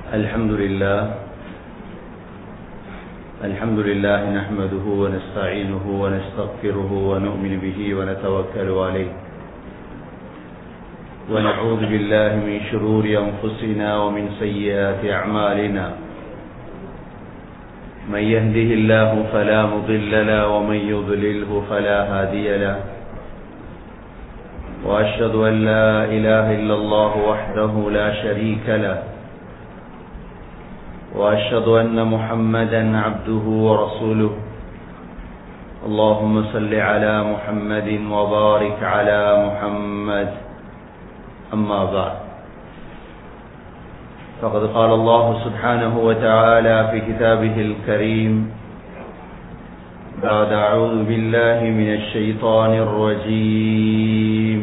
الحمد لله الحمد لله نحمده ونستعينه ونستغفره ونؤمن به ونتوكل عليه ونعوذ بالله من شرور أنفسنا ومن سيئات أعمالنا من يهده الله فلا مضل له ومن يضلله فلا هادي له وأشهد أن لا إله إلا الله وحده لا شريك له وأشهد أن محمدا عبده ورسوله اللهم صل على محمد وبارك على محمد أما بعد فقد قال الله سبحانه وتعالى في كتابه الكريم بعد أعوذ بالله من الشيطان الرجيم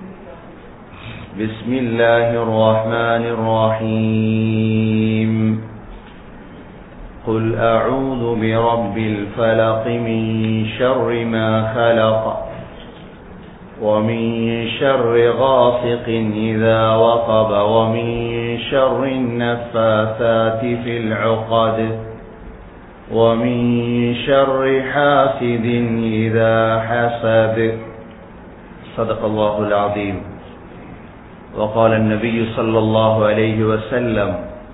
بسم الله الرحمن الرحيم قل أعوذ برب الفلق من شر ما خلق ومن شر غاسق إذا وقب ومن شر النفاثات في العقد ومن شر حاسد إذا حسد صدق الله العظيم وقال النبي صلى الله عليه وسلم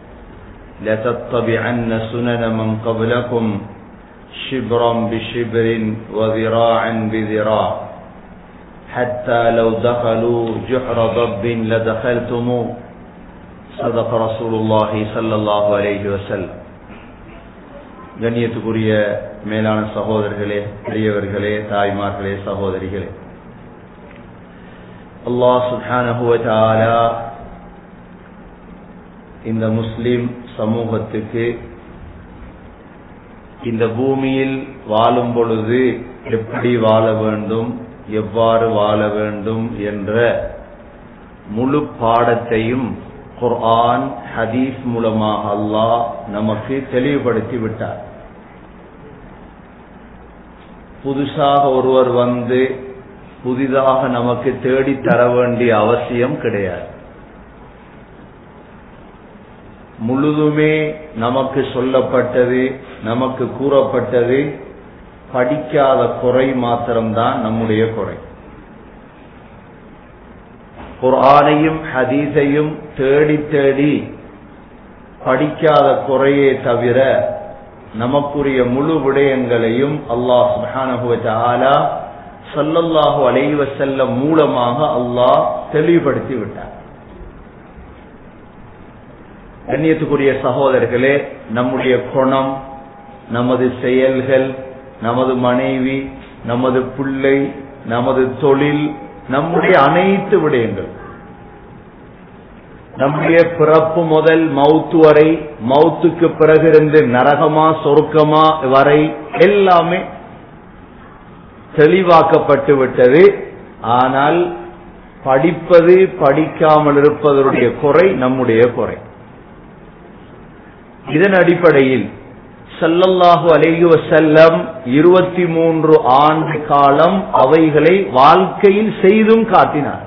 لتتبعن سنن من قبلكم شبرا بشبر وذراعا بذراع حتى لو دخلوا جحر ضب لدخلتموه صدق رسول الله صلى الله عليه وسلم கண்ணியத்துக்குரிய மேலான சகோதரர்களே பெரியவர்களே தாய்மார்களே சகோதரிகளே அல்லாஹ் சுஹானஹுவ இந்த முஸ்லிம் சமூகத்துக்கு இந்த பூமியில் வாழும் பொழுது எப்படி வாழ வேண்டும் எவ்வாறு வாழ வேண்டும் என்ற முழு பாடத்தையும் குர்ஆன் ஹதீஸ் மூலமாக அல்லாஹ் நமக்கு தெளிவுபடுத்தி விட்டார் புதுசாக ஒருவர் வந்து புதிதாக நமக்கு தேடி தர வேண்டிய அவசியம் கிடையாது முழுதுமே நமக்கு சொல்லப்பட்டது நமக்கு கூறப்பட்டது படிக்காத குறை மாத்திரம்தான் நம்முடைய குறை குர்ஆனையும் ஹதீஸையும் தேடி தேடி படிக்காத குறையே தவிர நமக்குரிய முழு விடயங்களையும் அல்லாஹ் சுபானகுவ சல்லல்லாஹு அலைவ செல்லம் மூலமாக அல்லாஹ் தெளிவுபடுத்தி விட்டார் கண்ணியத்துக்குரிய சகோதரர்களே நம்முடைய குணம் நமது செயல்கள் நமது மனைவி நமது பிள்ளை நமது தொழில் நம்முடைய அனைத்து விடயங்கள் நம்முடைய பிறப்பு முதல் மவுத்து வரை மவுத்துக்கு பிறகு இருந்து நரகமா சொருக்கமா வரை எல்லாமே தெளிவாக்கப்பட்டு விட்டது ஆனால் படிப்பது படிக்காமல் இருப்பதனுடைய குறை நம்முடைய குறை இதன் அடிப்படையில் சல்லல்லாஹு அலைஹி வசல்லம் இருபத்தி மூன்று ஆண்டு காலம் அவைகளை வாழ்க்கையில் செய்தும் காட்டினார்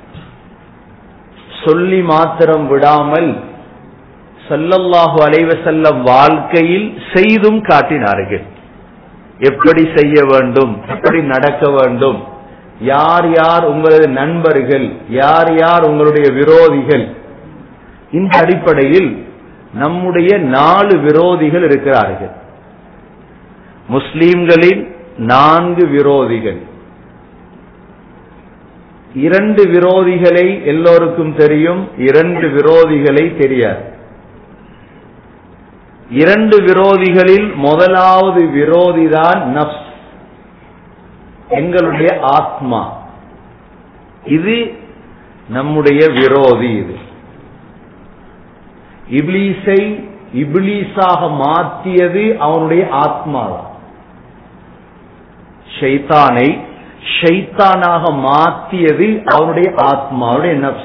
சொல்லி மாத்திரம் விடாமல் சல்லல்லாஹு அலைவசல்லம் வாழ்க்கையில் செய்தும் காட்டினார்கள் எப்படி செய்ய வேண்டும் எப்படி நடக்க வேண்டும் யார் யார் உங்களது நண்பர்கள் யார் யார் உங்களுடைய விரோதிகள் இந்த அடிப்படையில் நம்முடைய நாலு விரோதிகள் இருக்கிறார்கள் முஸ்லீம்களின் நான்கு விரோதிகள் இரண்டு விரோதிகளை எல்லோருக்கும் தெரியும் இரண்டு விரோதிகளை தெரியாது இரண்டு விரோதிகளில் முதலாவது விரோதிதான் நப்ஸ் எங்களுடைய ஆத்மா இது நம்முடைய விரோதி இது இப்லீஸை இப்லீஸாக மாற்றியது அவனுடைய ஆத்மாதான் ஷைத்தானை ஷைத்தானாக மாற்றியது அவனுடைய ஆத்மாவுடைய நப்ஸ்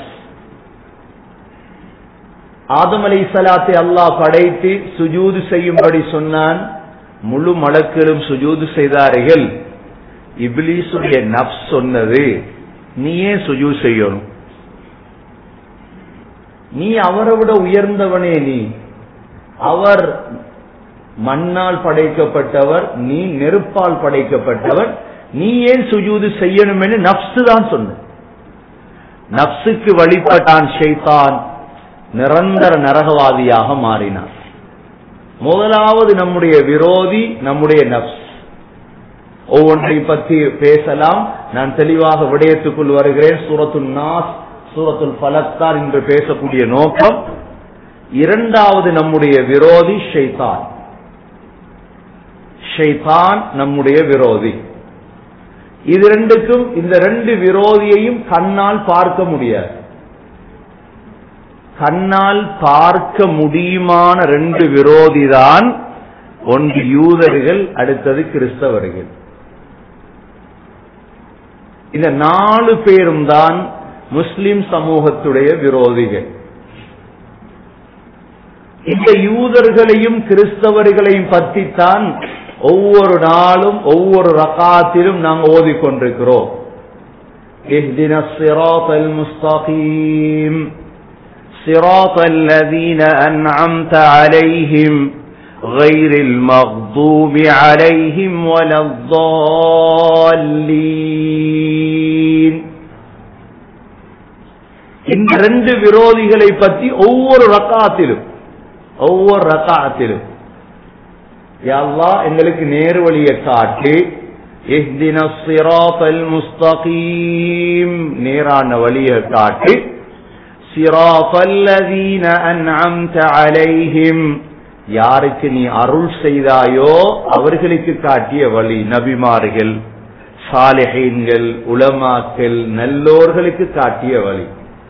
ஆதம் அலை சலாத்தை அல்லாஹ் படைத்து சுஜூது செய்யும்படி சொன்னான் முழு மலக்களும் சுஜூது செய்தார்கள் இப்லீஸுடைய நப்ஸ் சொன்னது நீயே சுஜூ செய்யணும் நீ அவரை விட உயர்ந்தவனே நீ அவர் மண்ணால் படைக்கப்பட்டவர் நீ நெருப்பால் படைக்கப்பட்டவர் நீ ஏன் சுஜூது செய்யணும் என்று நப்சு தான் சொன்ன நப்சுக்கு வழிபட்டான் ஷைத்தான் நிரந்தர நரகவாதியாக மாறினான் முதலாவது நம்முடைய விரோதி நம்முடைய நப்ஸ் ஒவ்வொன்றை பற்றி பேசலாம் நான் தெளிவாக விடயத்துக்குள் வருகிறேன் சூரத்துல் நாஸ் சூரத்துல் பலத்தான் என்று பேசக்கூடிய நோக்கம் இரண்டாவது நம்முடைய விரோதி ஷைத்தான் ஷைத்தான் நம்முடைய விரோதி இது ரெண்டுக்கும் இந்த ரெண்டு விரோதியையும் கண்ணால் பார்க்க முடியாது கண்ணால் பார்க்க முடியுமான ரெண்டு விரோதி தான் ஒன்று யூதர்கள் அடுத்தது கிறிஸ்தவர்கள் இந்த நாலு பேரும் தான் முஸ்லிம் சமூகத்துடைய விரோதிகள் இந்த யூதர்களையும் கிறிஸ்தவர்களையும் பற்றித்தான் ஒவ்வொரு நாளும் ஒவ்வொரு ரகாத்திலும் நாங்கள் ஓதிக்கொண்டிருக்கிறோம் اهدنا الصراط المستقيم صراط الذين أنعمت عليهم غير المغضوب عليهم ولا الضالين இந்த ரெண்டு விரோதிகளை பற்றி ஒவ்வொரு ரக்காத்திலும் ஒவ்வொரு ரக்காத்திலும் யல்லா எங்களுக்கு நேரு வழியை காட்டு இஹ்தின சிராத்தல் முஸ்தகீம் நேரான வழியை காட்டு சிராத்தல்லதீன அன்அம்த அலைஹிம் யாருக்கு நீ அருள் செய்தாயோ அவர்களுக்கு காட்டிய வழி நபிமார்கள் சாலிஹீன்கள் உலமாக்கள் நல்லோர்களுக்கு காட்டிய வழி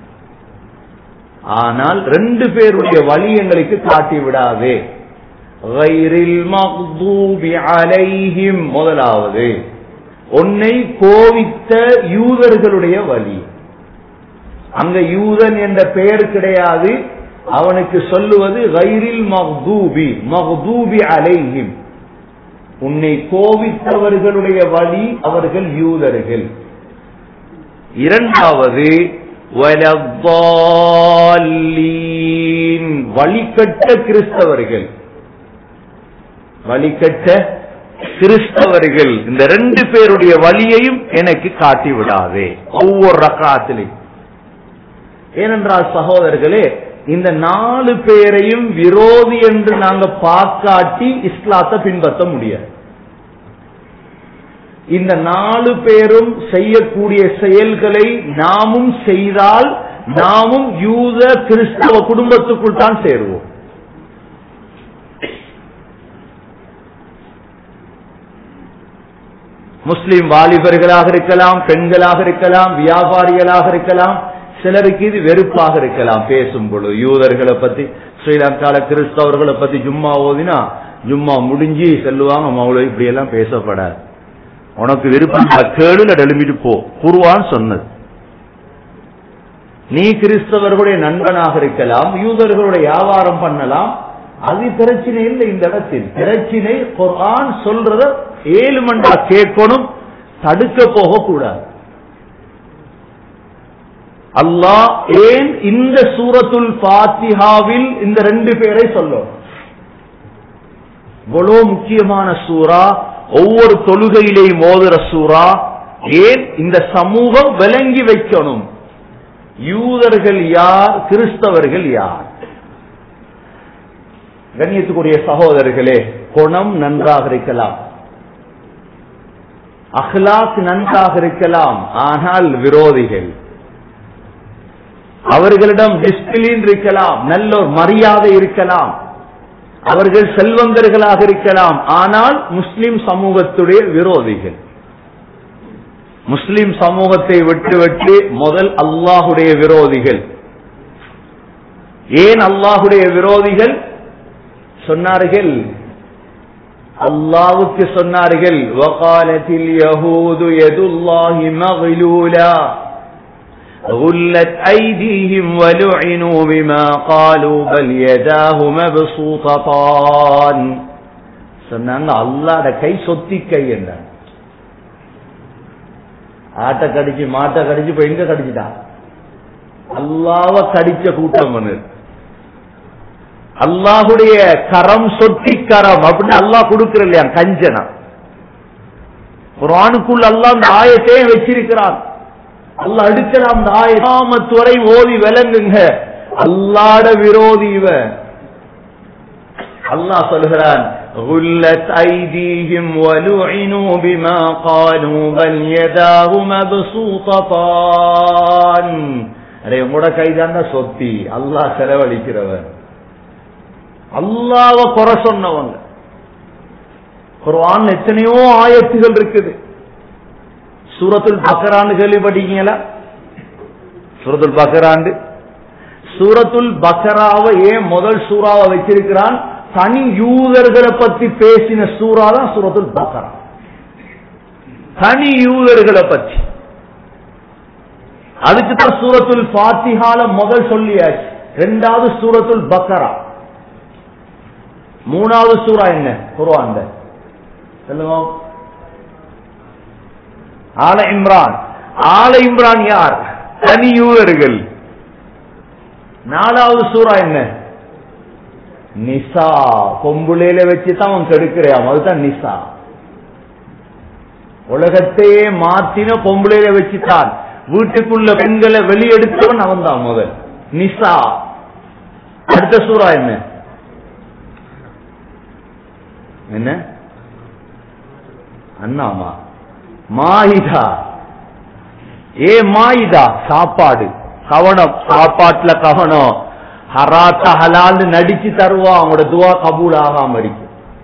ஆனால் ரெண்டு பேருடைய வழி எங்களுக்கு காட்டி விடாதே கைரில் மக்தூபி அலைஹிம் முதலாவது உன்னை கோவித்த யூதர்களுடைய வழி அங்க யூதன் என்ற பெயர் கிடையாது அவனுக்கு சொல்லுவது கைரில் மக்தூபி மக்தூபி அலைஹிம் உன்னை கோவித்தவர்களுடைய வழி அவர்கள் யூதர்கள் இரண்டாவது வழிகட்ட கிறிஸ்தவர்கள் வழிகட்ட கிறிஸ்தவர்கள் இந்த ரெண்டு பேருடைய வழியையும் எனக்கு காட்டி விடாதே ஒவ்வொரு ரக்காத்திலையும் ஏனென்றால் சகோதரர்களே இந்த நாலு பேரையும் விரோதி என்று நாங்க பார்க்காட்டி இஸ்லாத்தை பின்பற்ற முடியாது இந்த நாலு பேரும் செய்யக்கூடிய செயல்களை நாமும் செய்தால் நாமும் யூத கிறிஸ்தவ குடும்பத்துக்குள் தான் சேருவோம் முஸ்லிம் வாலிபர்களாக இருக்கலாம் பெண்களாக இருக்கலாம் வியாபாரிகளாக இருக்கலாம் சிலருக்கு இது வெறுப்பாக இருக்கலாம் பேசும் பொழுது யூதர்களை பத்தி ஸ்ரீலங்கால கிறிஸ்தவர்களை பத்தி ஜும்மா ஓதினா ஜும்மா முடிஞ்சு செல்லுவாங்க மௌல இப்படி எல்லாம் பேசப்படாது உனக்கு விருப்பம் கேளுல எழுப்பிட்டு போ குருவான் சொன்னது நீ கிறிஸ்தவர்களுடைய நண்பனாக இருக்கலாம் யூதர்களுடைய வியாபாரம் பண்ணலாம் அது பிரச்சனை இல்லை இந்த இடத்தில் பிரச்சனை குர்ஆன் சொல்றத ஏழு மண்டா கேட்கணும் தடுக்க போக கூடாது அல்லாஹ் ஏன் இந்த சூரத்துல் பாத்திஹாவில் இந்த ரெண்டு பேரை சொல்லும் இவ்வளவு முக்கியமான சூரா ஒவ்வொரு தொழுகையிலேயும் மோதுற சூரா ஏன் இந்த சமூகம் விளங்கி வைக்கணும் யூதர்கள் யார் கிறிஸ்தவர்கள் யார் கண்ணியத்துக்குரிய சகோதரர்களே குணம் நன்றாக இருக்கலாம் அஹ்லாக் நன்றாக இருக்கலாம் ஆனால் விரோதிகள் அவர்களிடம் டிசிப்ளின் இருக்கலாம் நல்ல ஒரு மரியாதை இருக்கலாம் அவர்கள் செல்வந்தர்களாக இருக்கலாம் ஆனால் முஸ்லிம் சமூகத்துடைய விரோதிகள் முஸ்லிம் சமூகத்தை விட்டுவிட்டு முதல் அல்லாஹுடைய விரோதிகள் ஏன் அல்லாஹுடைய விரோதிகள் சொன்னார்கள் அல்லாவுக்கு சொன்னார்கள் வகாலத்தில் யஹூது யதுல்லாஹி மக்லூலா غلت أيديهم ولعنوا بما قالوا بل يداه مبسوطتان சொன்னாங்க அல்லாட கை சொத்தி கை என்ன ஆட்டை கடிச்சு மாட்டை கடிச்சு இப்ப எங்க கடிச்சுட்டான் அல்லாவ கடிச்ச கூட்டம் பண்ணு அல்லாஹுடைய கரம் சொட்டி கரம் அப்படின்னு அல்லாஹ் கொடுக்கிற இல்லையா கஞ்சனா குரானுக்குள் அல்லாஹ் அந்த ஆயத்தையே வச்சிருக்கிறான் அல்லாஹ் எடுக்கலாம் அந்த ஆயத்து வரை ஓதி விளங்குங்க அல்லாட விரோதி இவன் அல்லாஹ் சொல்கிறான் غلت أيديهم ولعنوا بما قالوا بل يداه مبسوطتان அரே உங்களோட கைதான சொத்தி அல்லாஹ் செலவழிக்கிறவன் அல்லாஹ்வ குறை சொன்னவங்க குர்ஆன் எத்தனையோ ஆயத்துகள் இருக்குது சூரத்துல் பக்கரான்னு கேள்விப்பட்டீங்களா சூரத்துல் பக்கராண்டு சூரத்துல் பக்கராவை ஏன் முதல் சூறாவை வச்சிருக்கிறான் தனி யூதர்களை பத்தி பேசின சூறா தான் சூரத்துல் பக்கரா தனி யூதர்களை பத்தி அதுக்கு தான் சூரத்துல் பாத்திஹால முதல் சொல்லியாச்சு ரெண்டாவது சூரத்துல் பக்கரா மூணாவது சூறா என்ன குர்ஆன்ல சொல்லுங்க ஆல இம்ரான் ஆல இம்ரான் யார் தனி யூதர்கள் நாலாவது சூறா என்ன நிசா பொம்புளையில வச்சுதான் அவன் கெடுக்கிறான் அதுதான் நிசா உலகத்தையே மாத்தின பொம்புளையில வச்சுதான் வீட்டுக்குள்ள பெண்களை வெளியெடுத்தவன் அவன் தான் முதல் நிசா அடுத்த சூறா என்ன என்ன அண்ணாமா மாயிதா ஏ மாயிதா சாப்பாடு கவனம் சாப்பாட்டுல கவனம் ஹராத்த ஹலால்னு நடிச்சு தருவா அவங்களோட துவா கபூல் ஆகாம இருக்கும்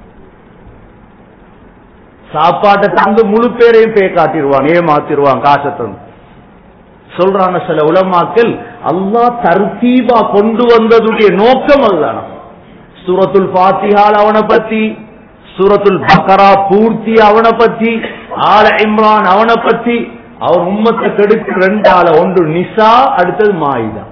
சாப்பாட்டை தந்து முழு பேரையும் பே காட்டிடுவான் ஏமாத்திடுவான் காசத்தை சொல்றாங்க சில உலமாக்கள் அல்லாஹ் தர்த்தீபா கொண்டு வந்ததுடைய நோக்கம் அதுதான் சூரத்துல் பாத்திஹால் அவனை பத்தி சூரத்துல் பக்கரா பூர்த்தி அவனை பத்தி ஆல இம்ரான் அவனை பத்தி அவர் உம்மத்தை கெடுக்க ரெண்டால ஒன்று நிசா அடுத்தது மாயிதா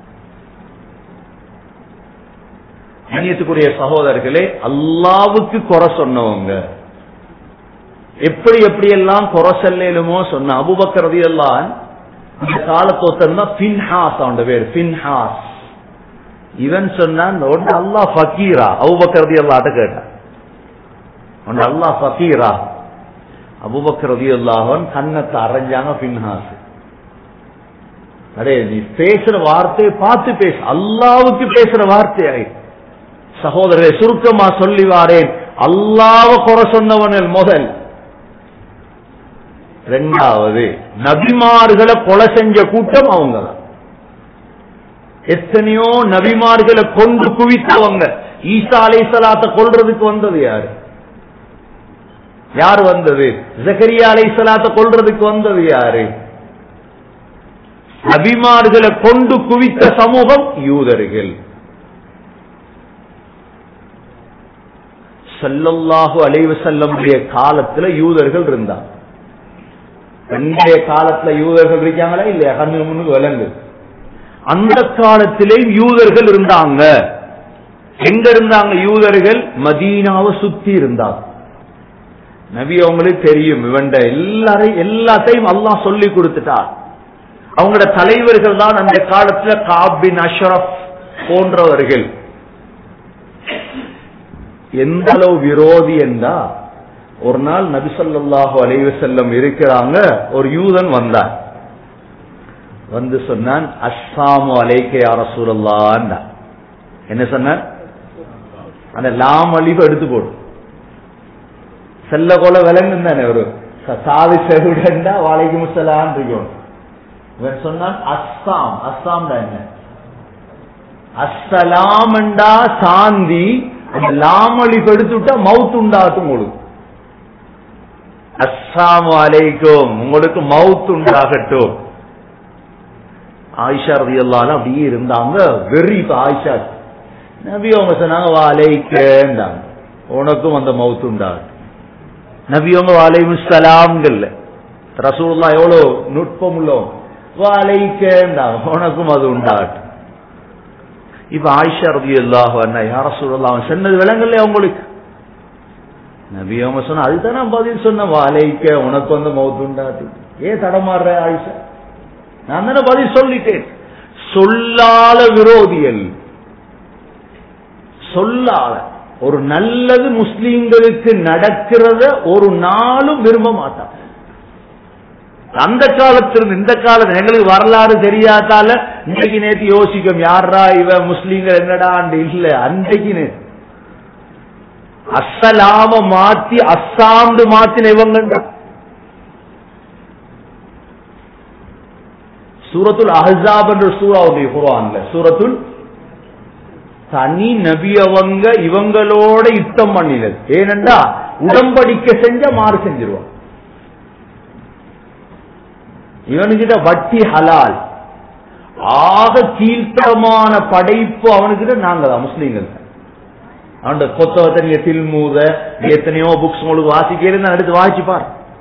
கண்ணியத்துக்குரிய சகோதரர்களே அல்லாவுக்கு குறை சொன்னவங்க எப்படி எப்படி எல்லாம் குறை செல்லுமோ சொன்ன அபுபக்கரதி எல்லாம் இந்த காலத்தோத்தம் தான் பின்ஹாஸ் அவன் பேர் பின்ஹாஸ் இவன் சொன்னான் ஒன்று அல்லா ஃபக்கீரா அபுபக்கரதி அல்லாட்ட கேட்டான் ஒன்று அல்லா ஃபக்கீரா அபுபக்கரதி அல்லாஹன் கண்ணத்தை அரைஞ்சாங்க பின்ஹாஸ் அடே நீ பேசுற வார்த்தையை பார்த்து பேசு அல்லாவுக்கு பேசுற வார்த்தையாய் சகோதரரை சுருக்கமா சொல்லி வாரேன் அல்லாவ குறை சொன்னவனில் முதல் ரெண்டாவது நபிமார்களை கொலை செஞ்ச கூட்டம் அவங்க தான் எத்தனையோ நபிமார்களை கொண்டு குவித்தவங்க ஈசா அலை சலாத்தை கொல்றதுக்கு வந்தது யாரு யார் வந்தது ஜக்கரியா அலை சலாத்தை கொல்றதுக்கு வந்தது யாரு நபிமார்களை கொண்டு குவித்த சமூகம் யூதர்கள் சல்லல்லாஹு அலைவு செல்லமுடைய காலத்துல யூதர்கள் இருந்தாங்க இன்றைய காலத்துல யூதர்கள் இருக்காங்களா இல்லையா கண்ணு முன்னுக்கு விலங்கு அந்த காலத்திலேயும் யூதர்கள் இருந்தாங்க எங்க இருந்தாங்க யூதர்கள் மதீனாவை சுத்தி இருந்தாங்க நபி அவங்களுக்கு தெரியும் இவண்ட எல்லாரையும் எல்லாத்தையும் அல்லாஹ் சொல்லி கொடுத்துட்டார் அவங்களோட தலைவர்கள் தான் அந்த காலத்துல காபின் அஷ்ரப் போன்றவர்கள் எந்த அளவு விரோதி என்றா ஒரு நாள் நபிசல்லாஹு அலைவ செல்லம் இருக்கிறாங்க ஒரு யூதன் வந்தார் வந்து சொன்னான் அஸ்ஸாமு அலைக்கே அரசூலல்லான் என்ன சொன்னான் அந்த லாம் அழிவு எடுத்து போடும் செல்ல கொல விலங்கு தானே ஒரு சாதி செவிடா வாழைக்கு முசலான் இருக்கும் இவன் சொன்னான் அஸ்ஸாம் அஸ்ஸாம் தான் என்ன அஸ்ஸலாம்டா சாந்தி அந்த லாமளி கெடுத்துட்டா மவுத் உண்டாகட்டும் உங்களுக்கு அஸ்ஸாமு அலைக்கும் உங்களுக்கு மவுத் உண்டாகட்டும் ஆயிஷா ரதி எல்லாம் அப்படியே இருந்தாங்க வெறி ஆயிஷா நபி அவங்க சொன்னாங்க வாலைக்கேண்டாங்க உனக்கும் அந்த மவுத் உண்டாகட்டும் நபி அவங்க வாலையும் சலாம்கள்ல ரசூல்லா எவ்வளவு நுட்பம் உள்ளோம் வாலைக்கேண்டாங்க உனக்கும் அது உண்டாகட்டும் இப்ப ஆயிஷா ரதி அல்லாஹ் யார சொல்லலாம் அவன் சொன்னது விலங்கல்ல அவங்களுக்கு நபி அவங்க சொன்ன அதுதான் நான் பதில் சொன்ன வாழைக்க உனக்கு வந்து மவுத்து உண்டாட்டு ஏன் தடமாறுற ஆயிஷா நான் தானே பதில் சொல்லிட்டேன் சொல்லால விரோதியல் சொல்லால ஒரு நல்லது முஸ்லீம்களுக்கு நடக்கிறத ஒரு நாளும் விரும்ப மாட்டான் அந்த காலத்திலிருந்து இந்த காலத்துல எங்களுக்கு வரலாறு தெரியாதால இன்னைக்கு நேற்று யோசிக்கும் யாரா இவ முஸ்லீம்கள் என்னடாண்டு இல்ல அன்றைக்கு நேத்து அஸ்ஸலாம மாத்தி அஸ்ஸாம்னு மாத்தின இவங்க சூரத்துல் அஹாப் என்ற சூரா உடைய குரான்ல சூரத்துல் தனி நபி அவங்க இவங்களோட யுத்தம் பண்ணினது ஏனென்றா உடம்படிக்கை செஞ்ச மாறு செஞ்சிருவான் இவனுக்கிட்ட வட்டி ஹலால் ஆக கீழ்த்தரமான படைப்பு அவனுக்கிட்ட நாங்க தான் முஸ்லீம்கள் அவன் கொத்தவத்தனிய தில்மூத எத்தனையோ புக்ஸ் உங்களுக்கு வாசிக்கிறேன் எடுத்து வாசிச்சு பாரு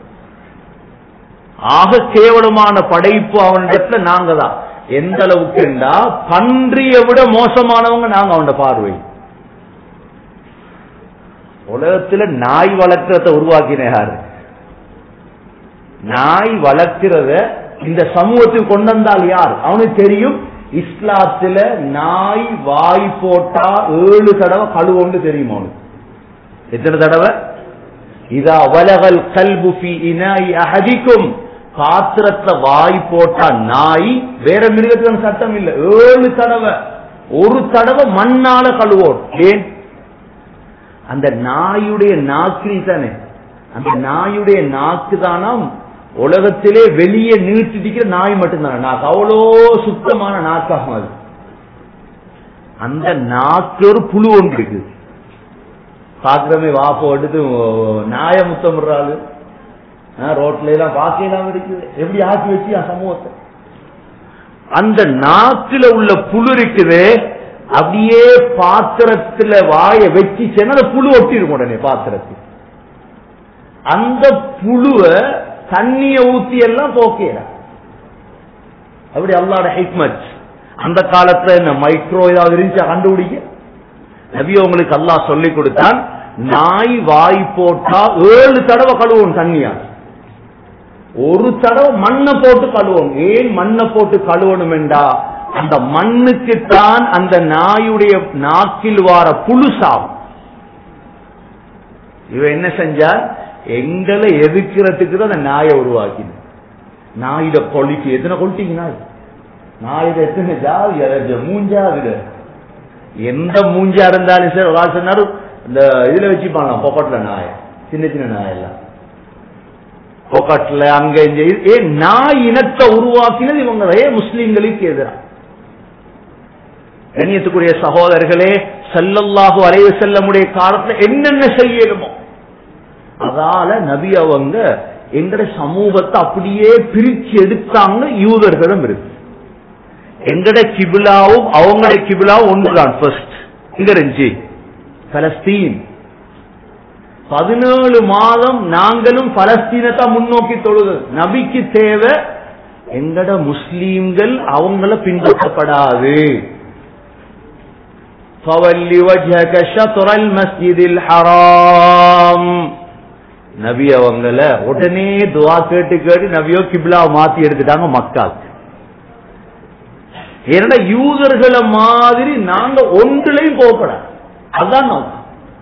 ஆக கேவலமான படைப்பு அவனிடத்துல நாங்க தான் எந்த அளவுக்குண்டா பன்றியை விட மோசமானவங்க நாங்க அவனோட பார்வை உலகத்துல நாய் வளர்க்கறத உருவாக்கின யாரு நாய் வளர்க்கிறத இந்த சமூகத்துக்கு கொண்டு வந்தால் யார் அவனுக்கு தெரியும் இஸ்லாத்துல நாய் வாய் போட்டா ஏழு தடவை கழுவோண்டு தெரியும் அவனுக்கு எத்தனை தடவை இதா வலகல் கல்பு ஃபி இனாய் அஹதிக்கும் பாத்திரத்துல வாய் போட்டா நாய் வேற மிருகத்துக்கு சட்டம் இல்ல ஏழு தடவை ஒரு தடவை மண்ணால கழுவோம் ஏன் அந்த நாயுடைய நாக்கில் தானே அந்த நாயுடைய நாக்கு தானாம் உலகத்திலே வெளியே நீட்டிடிக்கிற நாய் மட்டும்தானே நாக்கு அவ்வளோ சுத்தமான நாக்காகும் அது அந்த நாக்கு ஒரு புழு ஒன்று இருக்கு பாக்குறமே வாப்போ எடுத்து நாய முத்தம் விடுறாள் ரோட்ல எல்லாம் பாக்கலாம் இருக்குது எப்படி ஆக்கி வச்சு சமூகத்தை அந்த நாக்குல உள்ள புழு இருக்குது அப்படியே பாத்திரத்துல வாய வச்சு சென்ன புழு ஒட்டி இருக்கும் உடனே பாத்திரத்தில் அந்த புழுவ தண்ணிய ஊத்தி எல்லாம் போக்கல அப்படி அல்லாட ஹிக்மத் அந்த காலத்துல இந்த மைக்ரோ ஏதாவது இருந்துச்சு கண்டுபிடிக்க நபி உங்களுக்கு அல்லாஹ் சொல்லி கொடுத்தான் நாய் வாய் போட்டா ஏழு தடவை கழுவும் தண்ணியா ஒரு தடவை மண்ணை போட்டு கழுவும் ஏன் மண்ணை போட்டு கழுவணும் என்றா அந்த மண்ணுக்கு தான் அந்த நாயுடைய நாக்கில் வார புழு சாவும் இவ என்ன செஞ்சா எங்களை எதிர்க்கிறதுக்கு தான் அந்த நாயை உருவாக்கின நாயிட கொலிக்கு எத்தனை கொலிட்டீங்க நாய் நாயிட எத்தனை ஜாதி அரைஞ்ச மூஞ்சாவிட எந்த மூஞ்சா இருந்தாலும் சரி ஒரு ஆள் சொன்னாரு இந்த இதுல வச்சுப்பாங்க பொக்கட்ல நாய சின்ன சின்ன நாயெல்லாம் பொக்கட்ல அங்க இங்க ஏ நாய் இனத்தை உருவாக்கினது இவங்க ஏன் முஸ்லீம்களுக்கு எதிராக கண்ணியத்துக்குரிய சகோதரர்களே செல்லல்லாஹு அலைவு செல்லமுடைய காலத்துல என்னென்ன செய்யணுமோ அதால நபி அவங்க எங்கட சமூகத்தை அப்படியே பிரிச்சு எடுத்தாங்க யூதர்களும் இருக்கு எங்கட கிபிலாவும் அவங்களோட கிபிலாவும் ஒன்றுதான் ஃபர்ஸ்ட் இங்க இருந்துச்சு பலஸ்தீன் பதினேழு மாதம் நாங்களும் பலஸ்தீனத்தை முன்னோக்கி தொழுது நபிக்கு தேவை எங்கட முஸ்லீம்கள் அவங்கள பின்பற்றப்படாது فَوَلِّ وَجْهَكَ شَطْرَ الْمَسْجِدِ الْحَرَامِ நபி அவங்கள உடனே துவா கேட்டு கேட்டு நபியோ கிப்லாவை மாத்தி எடுத்துட்டாங்க மக்கள் ஏன்னா யூதர்களை மாதிரி நாங்க ஒன்றுலையும் போகக்கூடாது அதுதான் நோக்கம்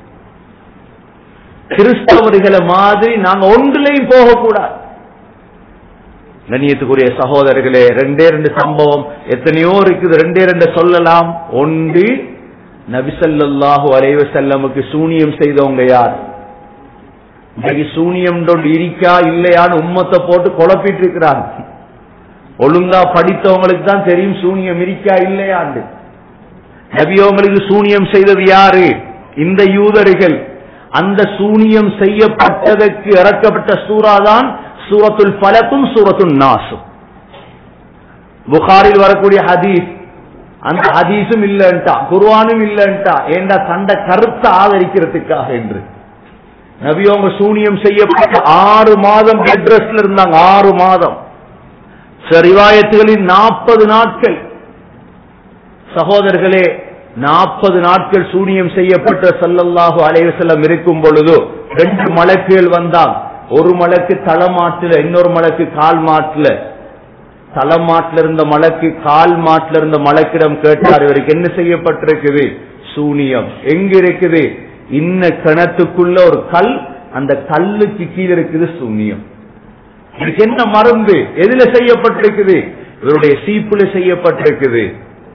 கிறிஸ்தவர்களை மாதிரி நாங்க ஒன்றுலையும் போகக்கூடாது கண்ணியத்துக்குரிய சகோதரர்களே ரெண்டே ரெண்டு சம்பவம் எத்தனையோ இருக்குது ரெண்டே ரெண்டு சொல்லலாம் ஒன்று நபிசல்லாஹு அலைவ செல்லமுக்கு சூனியம் செய்தவங்க யார் இன்னைக்கு சூனியம் இருக்கா இல்லையான்னு உம்மத்தை போட்டு குழப்பிட்டு இருக்கிறாங்க ஒழுங்கா படித்தவங்களுக்கு தான் தெரியும் சூனியம் இருக்கா இல்லையாண்டு நபியவங்களுக்கு சூனியம் செய்தது யாரு இந்த யூதர்கள் அந்த சூனியம் செய்யப்பட்டதற்கு இறக்கப்பட்ட சூறாதான் சூரத்துல் பலக்கும் சூரத்துல் நாசும் புகாரில் வரக்கூடிய ஹதீஸ் அந்த ஹதீஸும் இல்லன்ட்டா குர்வானும் இல்லன்ட்டா ஏண்டா தண்ட கருத்தை ஆதரிக்கிறதுக்காக என்று நபியவங்க சூனியம் செய்யப்பட்ட ஆறு மாதம் பெட் ரெஸ்ட்ல இருந்தாங்க ஆறு மாதம் ரிவாயத்துகளில் நாற்பது நாட்கள் சகோதரர்களே நாற்பது நாட்கள் சூனியம் செய்யப்பட்ட சல்லல்லாஹு அலைவசல்லம் இருக்கும் பொழுது ரெண்டு மலக்குகள் வந்தால் ஒரு மலக்கு தலைமாட்டுல இன்னொரு மலக்கு கால் மாட்டுல தலைமாட்டில் இருந்த மலக்கு கால் மாட்டில் இருந்த மலக்கிடம் கேட்டார் இவருக்கு என்ன செய்யப்பட்டிருக்குது சூனியம் எங்க இருக்குது இன்ன கிணத்துக்குள்ள ஒரு கல் அந்த கல்லுக்கு கீழே இருக்குது சூனியம் இதுக்கு என்ன மருந்து எதுல செய்யப்பட்டிருக்குது இவருடைய சீப்புல செய்யப்பட்டிருக்குது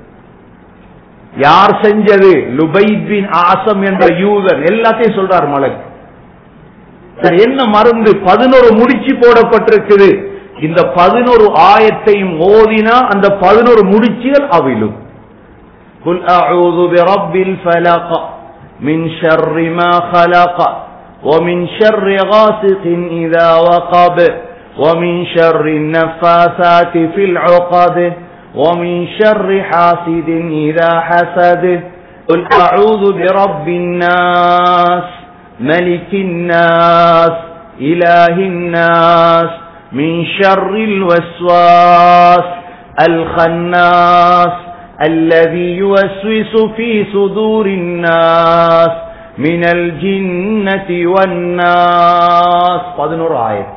யார் செஞ்சது லுபைபின் ஆசம் என்ற யூதன் எல்லாத்தையும் சொல்றார் மலக் சரி, என்ன மருந்து பதினோரு முடிச்சு போடப்பட்டிருக்குது இந்த பதினோரு ஆயத்தையும் ஓதினா அந்த பதினோரு முடிச்சுகள் அவிழும் قل أعوذ برب الفلق من شر ما خلق ومن شر غاسق إذا وقب ومن شر النفاثات في العقد ومن شر حاسد إذا حسد قل أعوذ برب الناس ملك الناس إله الناس من شر الوسواس الخناس الذي يوسوس في صدور الناس من الجنة والناس பதினோரு ஆயத்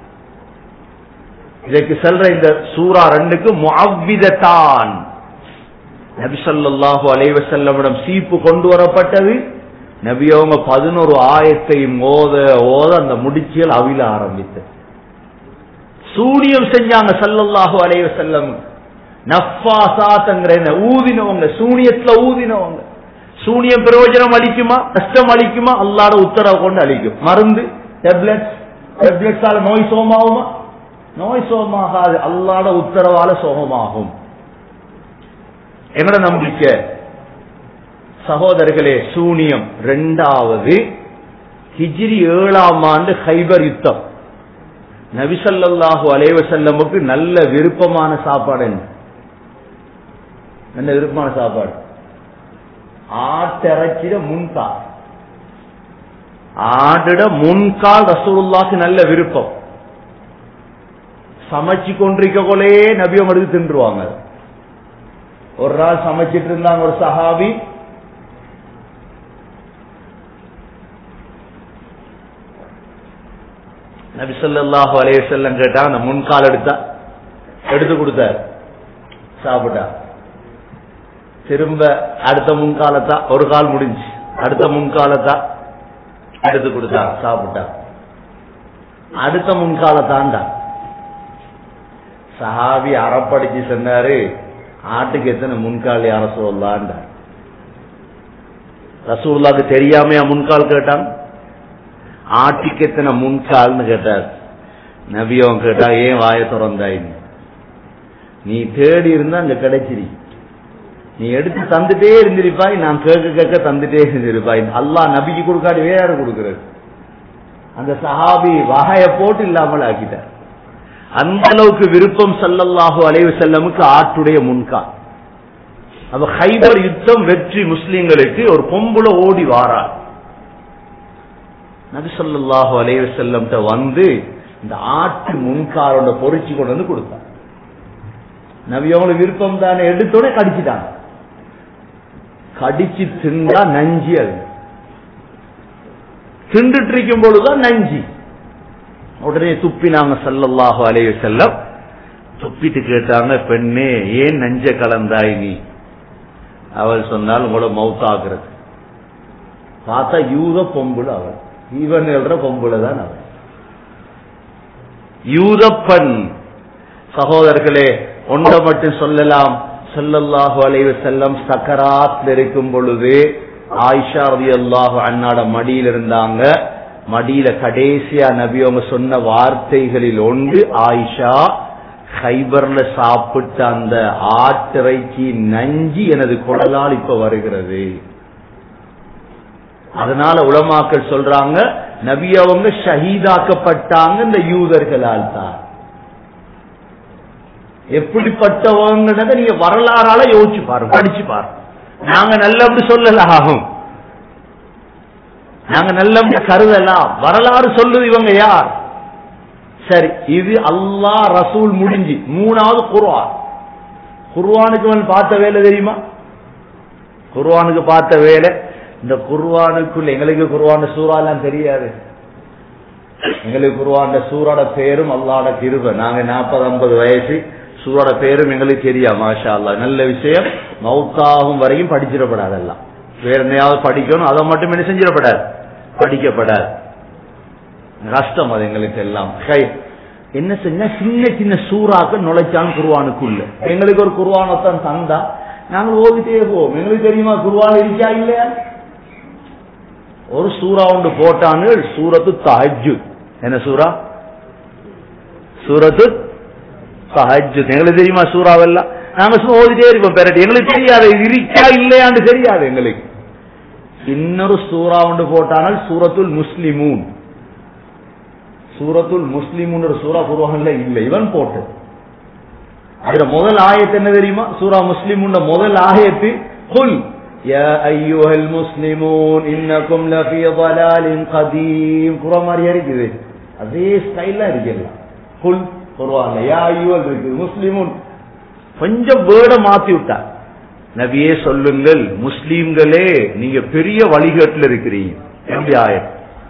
இதற்கு செல்ற இந்த சூரா ரெண்டுக்கு முஅவ்விதத்தான் நபி ஸல்லல்லாஹு அலைஹி வஸல்லமிடம் சீப்பு கொண்டு வரப்பட்டது நபி அவங்க பதினோரு ஆயத்தையும் ஓத ஓத அந்த முடிச்சியல் அவில ஆரம்பித்து சூனியம் செஞ்சாங்க ஸல்லல்லாஹு அலைஹி வஸல்லம் நஃபாசாத்ங்கிற என்ன ஊதினவங்க சூனியத்துல ஊதினவங்க சூனியம் பிரயோஜனம் அளிக்குமா கஷ்டம் அளிக்குமா அல்லாட உத்தரவு கொண்டு அளிக்கும் மருந்து டெப்லெட் டெப்லெட்ஸால நோய் சோமாகுமா நோய் சோகமாகாது அல்லாட உத்தரவால சோகமாகும் என்னோட நம்பிக்கை சகோதரர்களே சூனியம் ரெண்டாவது ஹிஜ்ரி ஏழாம் ஆண்டு ஹைபர் யுத்தம் நபிசல்லாஹு அலைவசல்லமுக்கு நல்ல விருப்பமான சாப்பாடு என்ன நல்ல விருப்பமான சாப்பாடு ஆட்டிறச்சிட முன்கால் ஆடிட முன்கால் ரசூலுல்லாக்கு நல்ல விருப்பம் சமைச்சு கொண்டிருக்க கொலே நபியம் எடுத்து தின்றுவாங்க ஒரு நாள் சமைச்சிட்டு இருந்தாங்க ஒரு சஹாபி நபி ஸல்லல்லாஹு அலைஹி வஸல்லம் கேட்டா அந்த முன்கால் எடுத்தா எடுத்து கொடுத்தார் சாப்பிட்டா திரும்ப அடுத்த முன்காலத்தா ஒரு கால் முடிஞ்சு அடுத்த முன்காலத்தா எடுத்து கொடுத்தா சாப்பிட்டா அடுத்த முன்காலத்தாண்டா சஹாபி அறப்படிச்சு சொன்னாரு ஆட்டுக்கு எத்தனை முன்கால் யார சொல்லலான்டா ரசூல்லாக்கு தெரியாமையா முன்கால் கேட்டான் ஆட்டுக்கு எத்தனை முன்கால்னு கேட்டார் நபியவன் கேட்டா ஏன் வாய திறந்தாய் நீ தேடி இருந்தா அங்க கிடைச்சிரி நீ எடுத்து தந்துட்டே இருந்திருப்பாய் நான் கேட்க கேட்க தந்துட்டே இருந்திருப்பாய் அல்லாஹ் நபிக்கு கொடுக்காடி வேற கொடுக்கிறது அந்த சஹாபி வகைய போட்டு இல்லாமல் ஆக்கிட்டார் அந்த அளவுக்கு விருப்பம் சல்லல்லாஹு அலைவு செல்லமுக்கு ஆட்டுடைய முன்கால் அப்ப ஹைபர் யுத்தம் வெற்றி முஸ்லிம்களுக்கு ஒரு பொம்புல ஓடி வாரார் நபி ஸல்லல்லாஹு அலைஹி வஸல்லம் வந்து இந்த ஆட்டு முன்காலோட பொறிச்சு கொண்டு வந்து கொடுத்தார் நபி அவங்களுக்கு விருப்பம் தானே எடுத்தோடனே கடிச்சிட்டாங்க கடிச்சு திண்டா நஞ்சி அது திண்டுட்டு இருக்கும் பொழுதுதான் நஞ்சி உடனே துப்பினாங்க சல்லல்லாஹு அலைஹி வஸல்லம் துப்பிட்டு கேட்டாங்க பெண்ணே ஏன் நஞ்ச கலந்தாய் நீ அவள் சொன்னால் உங்களோட மவுத்தாகிறது பார்த்தா யூத பொம்புல அவள் இவன் எழுற பொம்புல தான் அவள் யூதப்பன் சகோதரர்களே ஒன்றை மட்டும் சொல்லலாம் சொல்லல்லாஹு அலைஹி வஸல்லம் சக்கராத்ல இருக்கும் பொழுது ஆயிஷா ரலியல்லாஹு அன்னாட மடியில் இருந்தாங்க மடியில கடைசியா நபி அவங்க சொன்ன வார்த்தைகளில் ஒன்று ஆயிஷா ஹைபர்ல சாப்பிட்ட அந்த ஆட்டிறைச்சி நஞ்சி எனது குடலால் இப்ப வருகிறது அதனால உலமாக்கள் சொல்றாங்க நபி அவங்க ஷஹீதாக்கப்பட்டாங்க இந்த யூதர்களால் தான் எப்படிப்பட்டவங்கிறத நீங்க வரலாறால யோசிச்சு பாருங்க படிச்சு பாருங்க நாங்க நல்லபடி சொல்லலாம் ஆகும் நாங்க நல்லபடி கருதலாம் வரலாறு சொல்லுது இவங்க யார் சரி இது அல்லாஹ் ரசூல் முடிஞ்சு மூணாவது குர்ஆன் குர்ஆனுக்கு வந்து பார்த்த வேலை தெரியுமா குர்ஆனுக்கு பார்த்த வேலை இந்த குர்ஆனுக்குள்ள எங்களுக்கு குர்ஆன் சூறாலாம் தெரியாது எங்களுக்கு குர்ஆன் சூறாட பேரும் அல்லாட கிருப நாங்க நாற்பது ஐம்பது வயசு சூறாட பேரும் எங்களுக்கு தெரியா மாஷா அல்லா நல்ல விஷயம் மௌத்தாகும் வரையும் படிச்சிடப்படாதெல்லாம் வேற என்னையாவது படிக்கணும் அதை மட்டும் என்ன செஞ்சிடப்படாது படிக்கப்படாது கஷ்டம் அது எங்களுக்கு எல்லாம் ஹை. என்ன செஞ்சா சின்ன சின்ன சூறாக்க நுழைச்சான் குருவானுக்குள்ள எங்களுக்கு ஒரு குருவானத்தான் தந்தா நாங்கள் ஓதிட்டே போவோம் எங்களுக்கு தெரியுமா குருவான் இருக்கா இல்லையா ஒரு சூறா ஒன்று போட்டான்னு சூரத்து தஹஜ்ஜு என்ன சூறா சூரத்து தஹஜ்ஜு எங்களுக்கு தெரியுமா சூறாவெல்லாம் நாங்க சும்மா ஓதிட்டே இருப்போம் பெரட்டி எங்களுக்கு தெரியாது இது இருக்கா இல்லையான்னு தெரியாது எங்களுக்கு இன்னொரு சூறா ஒன்று போட்டானால் சூரத்துல் முஸ்லிமூன் சூரத்துல் முஸ்லிமுன் ஒரு சூரா குருவான்ல இல்லை இவன் போட்டு அதுல முதல் ஆயத்து என்ன தெரியுமா சூரா முஸ்லிமுன் முதல் ஆயத்து குல் யா ஐயுஹல் முஸ்லிமூன் இன்னக்கும் லஃபீ ضلال قديم குர்ஆன் மாதிரியா இருக்குது அதே ஸ்டைலா இருக்குல்ல குல் குர்ஆன்ல யா ஐயுஹல் இருக்கு முஸ்லிமூன் கொஞ்சம் வேர்ட மாத்தி விட்டா நபியே சொல்லுங்கள் முஸ்லீம்களே நீங்க பெரிய வழிகேட்டில் இருக்கிறீங்க எப்படி ஆயத்து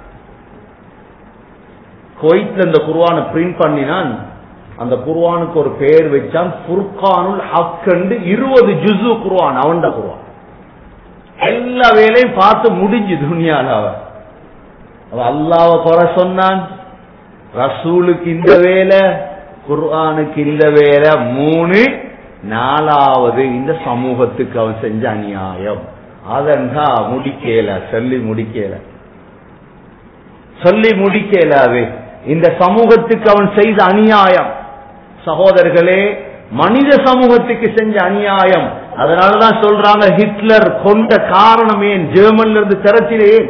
குவைத்ல இந்த குர்ஆனை பிரிண்ட் பண்ணினான் அந்த குர்ஆனுக்கு ஒரு பெயர் வச்சான் ஃபுர்கானுல் ஹக்கண்டு இருபது ஜுசு குர்ஆன் அவன்ட குர்ஆன் எல்லா வேலையும் பார்த்து முடிஞ்சு துனியால அவன் அவன் அல்லாஹ்வை குறை சொன்னான் ரசூலுக்கு இந்த வேலை குர்ஆனுக்கு இந்த வேலை மூணு நாலாவது இந்த சமூகத்துக்கு அவன் செஞ்ச அநியாயம் அதன்டா முடிக்கல சொல்லி முடிக்கல சொல்லி முடிக்கலாது இந்த சமூகத்துக்கு அவன் செய்த அநியாயம் சகோதரர்களே மனித சமூகத்துக்கு செஞ்ச அநியாயம் அதனாலதான் சொல்றாங்க ஹிட்லர் கொண்ட காரணம் ஏன் ஜெர்மன்ல இருந்து திறத்திலே ஏன்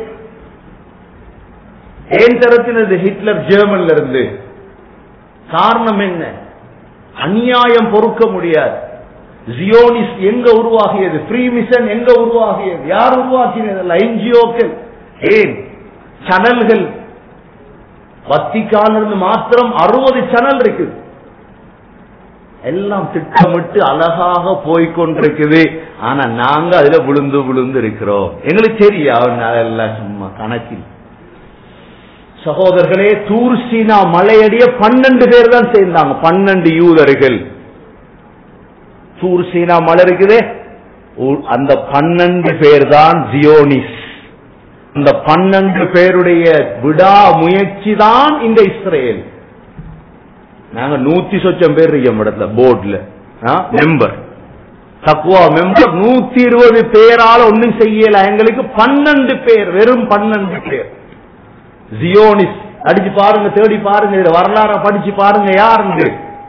ஏன் திறத்தினது ஹிட்லர் ஜெர்மன்ல இருந்து காரணம் என்ன அநியாயம் பொறுக்க முடியாது ஜியோனிஸ் எங்க உருவாகியது ஃப்ரீ மிஷன் எங்க உருவாகியது யார் உருவாக்கினது என்ஜிஓக்கள் ஏன் சேனல்கள் வத்திக்கால இருந்து மாத்திரம் அறுபது சேனல் இருக்கு எல்லாம் திட்டமிட்டு அழகாக போய்கொண்டிருக்குது ஆனா நாங்க அதுல விழுந்து விழுந்து இருக்கிறோம் எங்களுக்கு தெரியும் அதெல்லாம் சும்மா கணக்கில் சகோதரர்களே தூர் சீனா மலையடிய பன்னெண்டு பேர் தான் சேர்ந்தாங்க பன்னெண்டு யூதர்கள் தூர் சீனா மலை இருக்குதே அந்த பன்னெண்டு பேர் தான் ஜியோனிஸ் அந்த பன்னெண்டு பேருடைய விடா முயற்சி தான் இந்த இஸ்ரேல் நாங்க நூத்தி சொச்சம் பேர் இருக்கோம் இடத்துல போர்ட்ல மெம்பர் தக்குவா மெம்பர் நூத்தி இருபது பேரால ஒண்ணும் செய்யல எங்களுக்கு பன்னெண்டு பேர் வெறும் பன்னெண்டு பேர் ஜியோனிஸ் அடிச்சு பாருங்க தேடி பாருங்க இதுல வரலாற படிச்சு பாருங்க யாருன்னு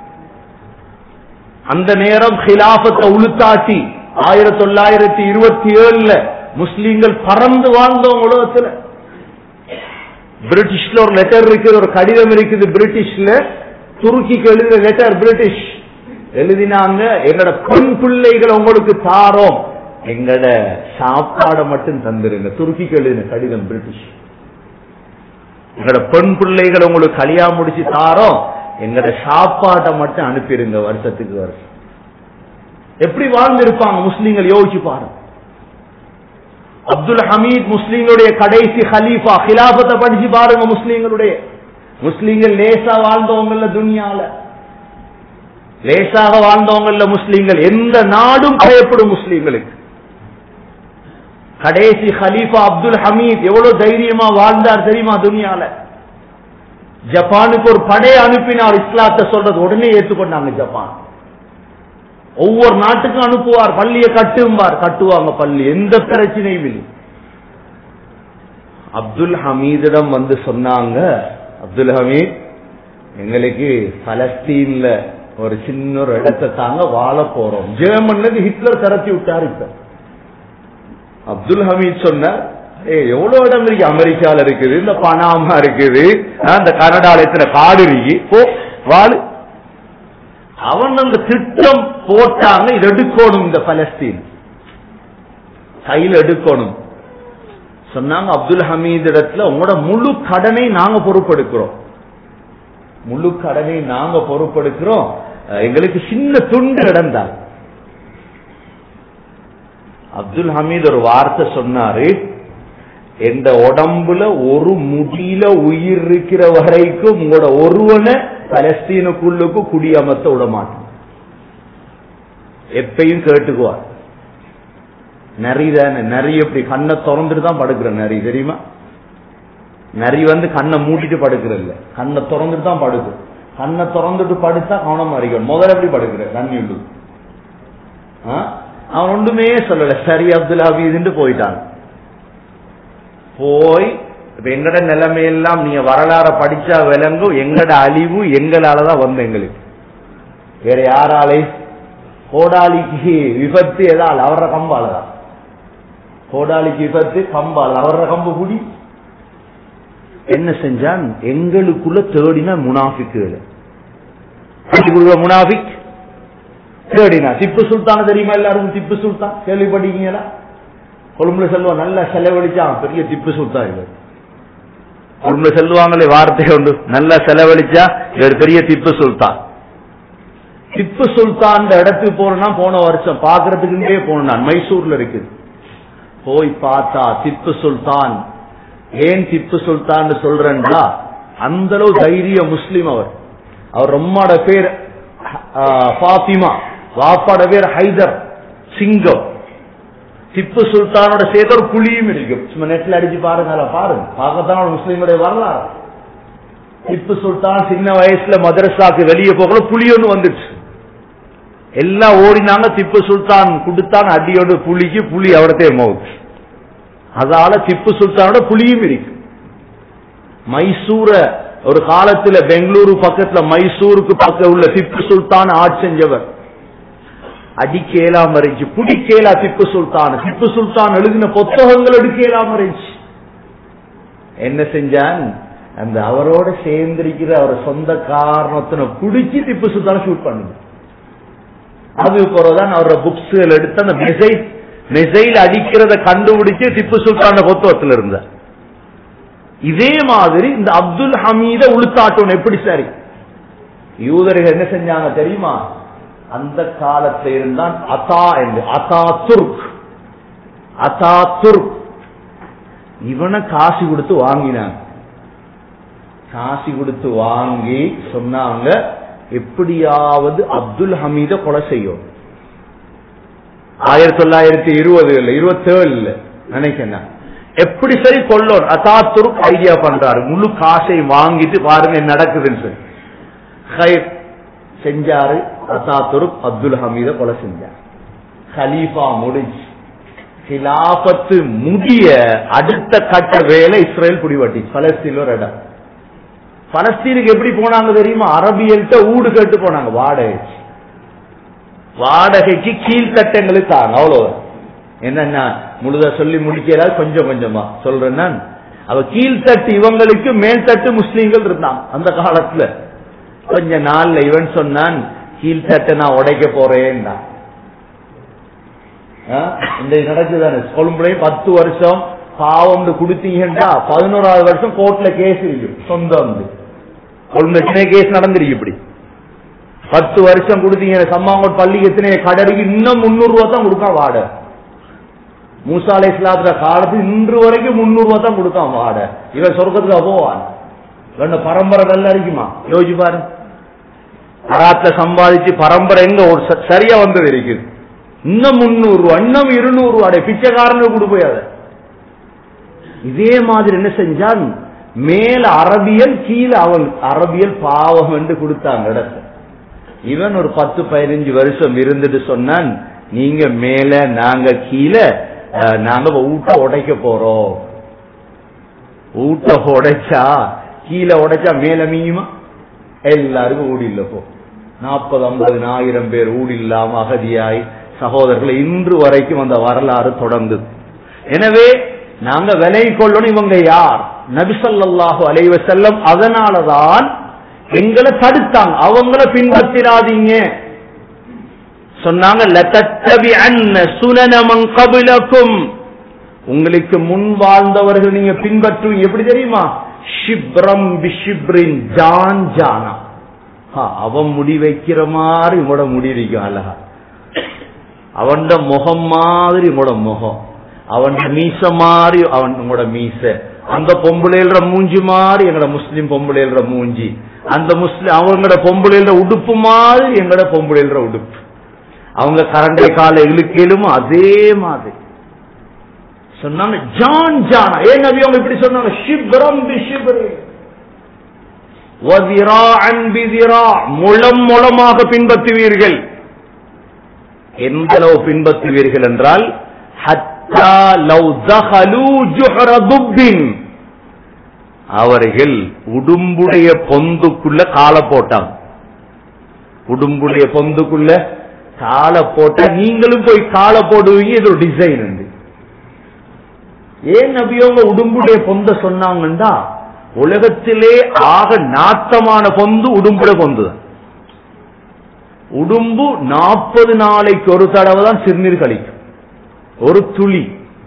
அந்த நேரம் ஹிலாபத்தை உளுத்தாட்டி ஆயிரத்தி தொள்ளாயிரத்தி இருபத்தி ஏழுல முஸ்லீம்கள் பறந்து வாழ்ந்தவங்க உலகத்துல பிரிட்டிஷ்ல ஒரு லெட்டர் இருக்குது ஒரு கடிதம் இருக்குது பிரிட்டிஷ்ல துருக்கிக்கு எழுதின லெட்டர் பிரிட்டிஷ் எழுதினாங்க எங்கட பெண் பிள்ளைகள் உங்களுக்கு தாரோம் எங்கட சாப்பாடை மட்டும் தந்துருங்க துருக்கிக்கு எழுதின கடிதம் பிரிட்டிஷ் எங்கட பெண் பிள்ளைகள் உங்களுக்கு கல்யாணம் முடிச்சு தாரோம் எங்கட சாப்பாட்டை மட்டும் அனுப்பிடுங்க வருஷத்துக்கு வருஷம் எப்படி வாழ்ந்திருப்பாங்க முஸ்லீம்கள் யோசிச்சு பாருங்க அப்துல் ஹமீத் முஸ்லீம்களுடைய கடைசி ஹலீஃபா ஹிலாபத்தை படிச்சு பாருங்க முஸ்லீம்களுடைய முஸ்லீம்கள் லேசா வாழ்ந்தவங்கல்ல துனியால லேசாக வாழ்ந்தவங்கல்ல முஸ்லீம்கள் எந்த நாடும் பயப்படும் முஸ்லீம்களுக்கு கடைசி ஹலீஃபா அப்துல் ஹமீத் எவ்வளவு தைரியமா வாழ்ந்தார் தெரியுமா துனியால ஜப்பானுக்கு ஒரு படையை அனுப்பினார் இஸ்லாத்தை சொல்றது உடனே ஏற்றுக்கொண்டாங்க ஜப்பான் ஒவ்வொரு நாட்டுக்கும் அனுப்புவார் பள்ளியை கட்டும்பார் கட்டுவாங்க பள்ளி எந்த பிரச்சனையும் இல்லை அப்துல் ஹமீதிடம் வந்து சொன்னாங்க அப்துல் ஹமீத் எங்களுக்கு பலஸ்தீன்ல ஒரு சின்ன ஒரு இடத்தை தாங்க வாழ போறோம் ஜெர்மன்ல ஹிட்லர் திரட்டி விட்டார் இப்ப அப்துல் ஹமீத் சொன்னார் ஏ எவ்வளவு இடம் இருக்கு அமெரிக்கால இருக்குது இந்த பனாமா இருக்குது இந்த கனடால எத்தனை காடு இருக்கு போ வாழு அவன் அந்த திட்டம் போட்டாங்க இது எடுக்கணும் இந்த பலஸ்தீன் கையில் எடுக்கணும் சொன்னாங்க அப்துல் ஹமீத் இடத்துல உங்களோட முழு கடனை நாங்க பொறுப்பெடுக்கிறோம் முழு கடனை நாங்க பொறுப்பெடுக்கிறோம் எங்களுக்கு சின்ன துண்டு இடம்தான் அப்துல் ஹமீத் ஒரு வார்த்தை சொன்னாரு எந்த உடம்புல ஒரு முடியில உயிர் இருக்கிற வரைக்கும் உங்களோட ஒருவனை பலஸ்தீனுக்குள்ளுக்கு குடியமர்த்த விட மாட்டோம் எப்பையும் கேட்டுக்குவார் நரி தானே நரி எப்படி கண்ணை திறந்துட்டு தான் படுக்கிற நரி தெரியுமா நரி வந்து கண்ணை மூடிட்டு படுக்கிறது இல்ல கண்ணை திறந்துட்டு தான் படுக்கு கண்ணை திறந்துட்டு படுத்தா கவனமா இருக்கணும் முதல்ல எப்படி படுக்கிற தண்ணி உண்டு ஆ? அவன் ஒன்றுமே சொல்லல சரி அப்துல் ஹபீதுன்னு போயிட்டான் போய் இப்ப எங்கட நிலைமையெல்லாம் நீங்க வரலாற படிச்சா விளங்கும் எங்கட அழிவு எங்களாலதான் வந்து எங்களுக்கு வேற யாராலே கோடாலிக்கு விபத்து ஏதால் அவர கம்பால தான் கோடாலிக்கு விபத்து கம்பால் அவர கம்பு குடி என்ன செஞ்சான் எங்களுக்குள்ள தேடின முனாஃபிக்குகள் முனாஃபிக் தேடினா திப்பு சுல்தான் தெரியுமா எல்லாரும் திப்பு சுல்தான் கேள்விப்பட்டீங்களா கொழும்புல செல்வம் நல்லா செலவழிச்சான் பெரிய திப்பு சுல்தான் இது கொழும்புல செல்வாங்களே வார்த்தை உண்டு நல்லா செலவழிச்சா இவர் பெரிய திப்பு சுல்தான் திப்பு சுல்தான் இடத்துக்கு போனா போன வருஷம் பாக்குறதுக்குண்டே போனான் மைசூர்ல இருக்குது போய் பார்த்தா திப்பு சுல்தான் ஏன் திப்பு சுல்தான் சொல்றேன்டா அந்த அளவு தைரிய முஸ்லிம் அவர் அவர் ரொம்மாட பேர் ஆஹ், ஃபாத்திமா வாப்பாட பேர் ஹைதர் சிங்கம் திப்பு சுல்தானோட சேர்த்து ஒரு புலியும் இருக்கும் சும்மா நெட்ல அடிச்சு பாருங்க அதுல பாருங்க பார்க்கத்தான் ஒரு முஸ்லீமுடைய வரலாறு திப்பு சுல்தான் சின்ன வயசுல மதரசாக்கு வெளியே போகல புலி ஒன்று வந்துச்சு எல்லாம் ஓடினாங்க திப்பு சுல்தான் கொடுத்தான் அடியோட புலிக்கு புலி அவடத்தே மவுத் அதால திப்பு சுல்தானோட புலியும் இருக்கு மைசூர ஒரு காலத்துல பெங்களூரு பக்கத்துல மைசூருக்கு பக்கம் உள்ள திப்பு சுல்தான் ஆட்சி செஞ்சவர் அடிக்கேலாம் இருந்துச்சு புடிக்கேலா திப்பு சுல்தான் திப்பு சுல்தான் எழுதின புத்தகங்கள் எடுக்கலாம் இருந்துச்சு என்ன செஞ்சான் அந்த அவரோட சேர்ந்திருக்கிற அவர் சொந்த காரணத்தின புடிச்சு திப்பு சுல்தான ஷூட் பண்ணுது அது பிறகுதான் அவரோட புக்ஸ்கள் எடுத்து அந்த மிசைல் மிசைல் அடிக்கிறத கண்டுபிடிச்சு திப்பு சுல்தான புத்தகத்தில் இருந்தார் இதே மாதிரி இந்த அப்துல் ஹமீத உளுத்தாட்டம் எப்படி சரி யூதர்கள் என்ன செஞ்சாங்க தெரியுமா அந்த காலத்துல இருந்தான் அத்தா என்று அத்தா துர்க் அத்தா துர்க் இவனை காசு கொடுத்து வாங்கினாங்க காசு கொடுத்து வாங்கி சொன்னாங்க எப்படியாவது அப்துல் ஹமீத கொலை செய்யும் ஆயிரத்தி தொள்ளாயிரத்தி இருபதுல இருபத்தி ஏழுல நினைக்கிறேன் எப்படி சரி கொல்லோர் அதாத்துருக்கு ஐடியா பண்றாரு முழு காசை வாங்கிட்டு பாருங்க என்ன நடக்குதுன்னு சொல்லி ஹைர் செஞ்சாரு அசாத்துருக் அப்துல் ஹமீத கொலை செஞ்சார் கலீஃபா முடிஞ்சு கிலாபத்து முடிய அடுத்த கட்ட வேலை இஸ்ரேல் பிடிவட்டி பலஸ்தீன் ஒரு இடம் பலஸ்தீனுக்கு எப்படி போனாங்க தெரியுமா அரபியல்கிட்ட ஊடு கேட்டு போனாங்க வாடகை வாடகைக்கு கீழ்த்தட்டங்களுக்கு தாங்க அவ்வளவு என்னன்னா முழுதா சொல்லி முடிக்கிறார் கொஞ்சம் கொஞ்சமா சொல்றேன் நான் அவ கீழ்த்தட்டு இவங்களுக்கு மேல்தட்டு முஸ்லீம்கள் இருந்தாங்க அந்த காலத்துல கொஞ்ச நாள்ல இவன் சொன்னான் கீழ்த்தட்டை நான் உடைக்க போறேன்டா இந்த நடக்குதானே கொழும்புலையும் பத்து வருஷம் பாவம் கொடுத்தீங்கன்னா பதினோராவது வருஷம் கோர்ட்ல கேஸ் இருக்கும் சொந்தம் வந்து கொழும்புல எத்தனை கேஸ் நடந்திருக்கு இப்படி பத்து வருஷம் கொடுத்தீங்க சம்மாங்கோட் பள்ளிக்கு எத்தனை கடலுக்கு இன்னும் முன்னூறு ரூபா தான் கொடுக்கான் வாடகை மூசா அலை இஸ்லாத்துல காலத்து இன்று வரைக்கும் முன்னூறு ரூபா தான் கொடுக்கான் வாட இவன் சொர்க்கத்துக்கு போவான் ரெண்டு பரம்பரை நல்லா இருக்குமா யோசிச்சு பாரு அராத்துல சம்பாதிச்சு பரம்பரை எங்க ஒரு ச- சரியா வந்தது இருக்குது இன்னும் முன்னூறு ரூபா இன்னும் இருநூறு ரூபா பிச்சைக்காரனுக்கு கொடுப்போய் அதை இதே மாதிரி என்ன செஞ்சான் மேல அரபியல் கீழே அவன் அரபியல் பாவம் என்று கொடுத்தாங்க இடத்தை இவன் ஒரு பத்து பதினஞ்சு வருஷம் இருந்துட்டு சொன்னான் நீங்க மேல நாங்க கீழே அஹ், நாங்க ஊட்ட உடைக்க போறோம் ஊட்ட உடைச்சா கீழே உடைச்சா மேல மீயுமா எல்லாருக்கும் ஊடி இல்ல போ நாற்பது ஐம்பது ஆயிரம் பேர் ஊடி இல்லாம அகதியாய் சகோதரர்களை இன்று வரைக்கும் அந்த வரலாறு தொடர்ந்தது எனவே நாங்க விலை கொள்ளணும் இவங்க யார் நபிசல்லாஹு அலைவ செல்லம் அதனாலதான் எங்களை தடுத்தாங்க அவங்கள பின்பற்றிராதீங்க சொன்னாங்க "லதத்தபிஅன்ன சுனன மன் கபிலக்கும்." உங்களுக்கு முன் வாழ்ந்தவர்கள் நீங்க பின்பற்றுவீங்க எப்படி தெரியுமா ஷிப்ரம் பிஷிப்ரின் ஜான் ஜானா ஆ, அவன் முடி வைக்கிற மாதிரி உங்களோட முடி வைக்கும் அழகா அவன் முகம் மாதிரி உங்களோட முகம் அவன் மீச மாதிரி அவன் உங்களோட மீச அந்த பொம்பளைன்ற மூஞ்சி மாதிரி எங்கட முஸ்லிம் பொம்பளைன்ற மூஞ்சி அந்த முஸ்லிம் அவங்களோட பொம்பளைன்ற உடுப்பு மாதிரி எங்கட பொம்பளைன்ற உடுப்பு அவங்க கரண்டை கால இழுக்கலும் அதே மாதிரி சொன்னாங்க ஜான் ஜானா ஏன் நபி அவங்க இப்படி சொன்னாங்க ஷிப்ரம் பி ஷிப்ரி வதிராஅன் பிதிரா முளம் முளமாக பின்பற்றுவீர்கள் எந்த அளவு பின்பற்றுவீர்கள் என்றால் ஹத்தா லவ் தஹலு ஜுஹர துப்பின் அவர்கள் உடும்புடைய பொந்துக்குள்ள காலை போட்டாங்க உடும்புடைய பொந்துக்குள்ள காலை போட்டா நீங்களும் போய் காலை போடுவீங்க இது ஒரு டிசைன் உண்டு ஏன் நபியவங்க உடும்புடைய பொந்த சொன்னாங்கன்னா உலகத்திலே ஆக நாட்டமான பொந்து உடும்புட பொந்து தான் உடும்பு நாற்பது நாளைக்கு ஒரு தடவை தான் சிறுநீர் கழிக்கும் ஒரு துளி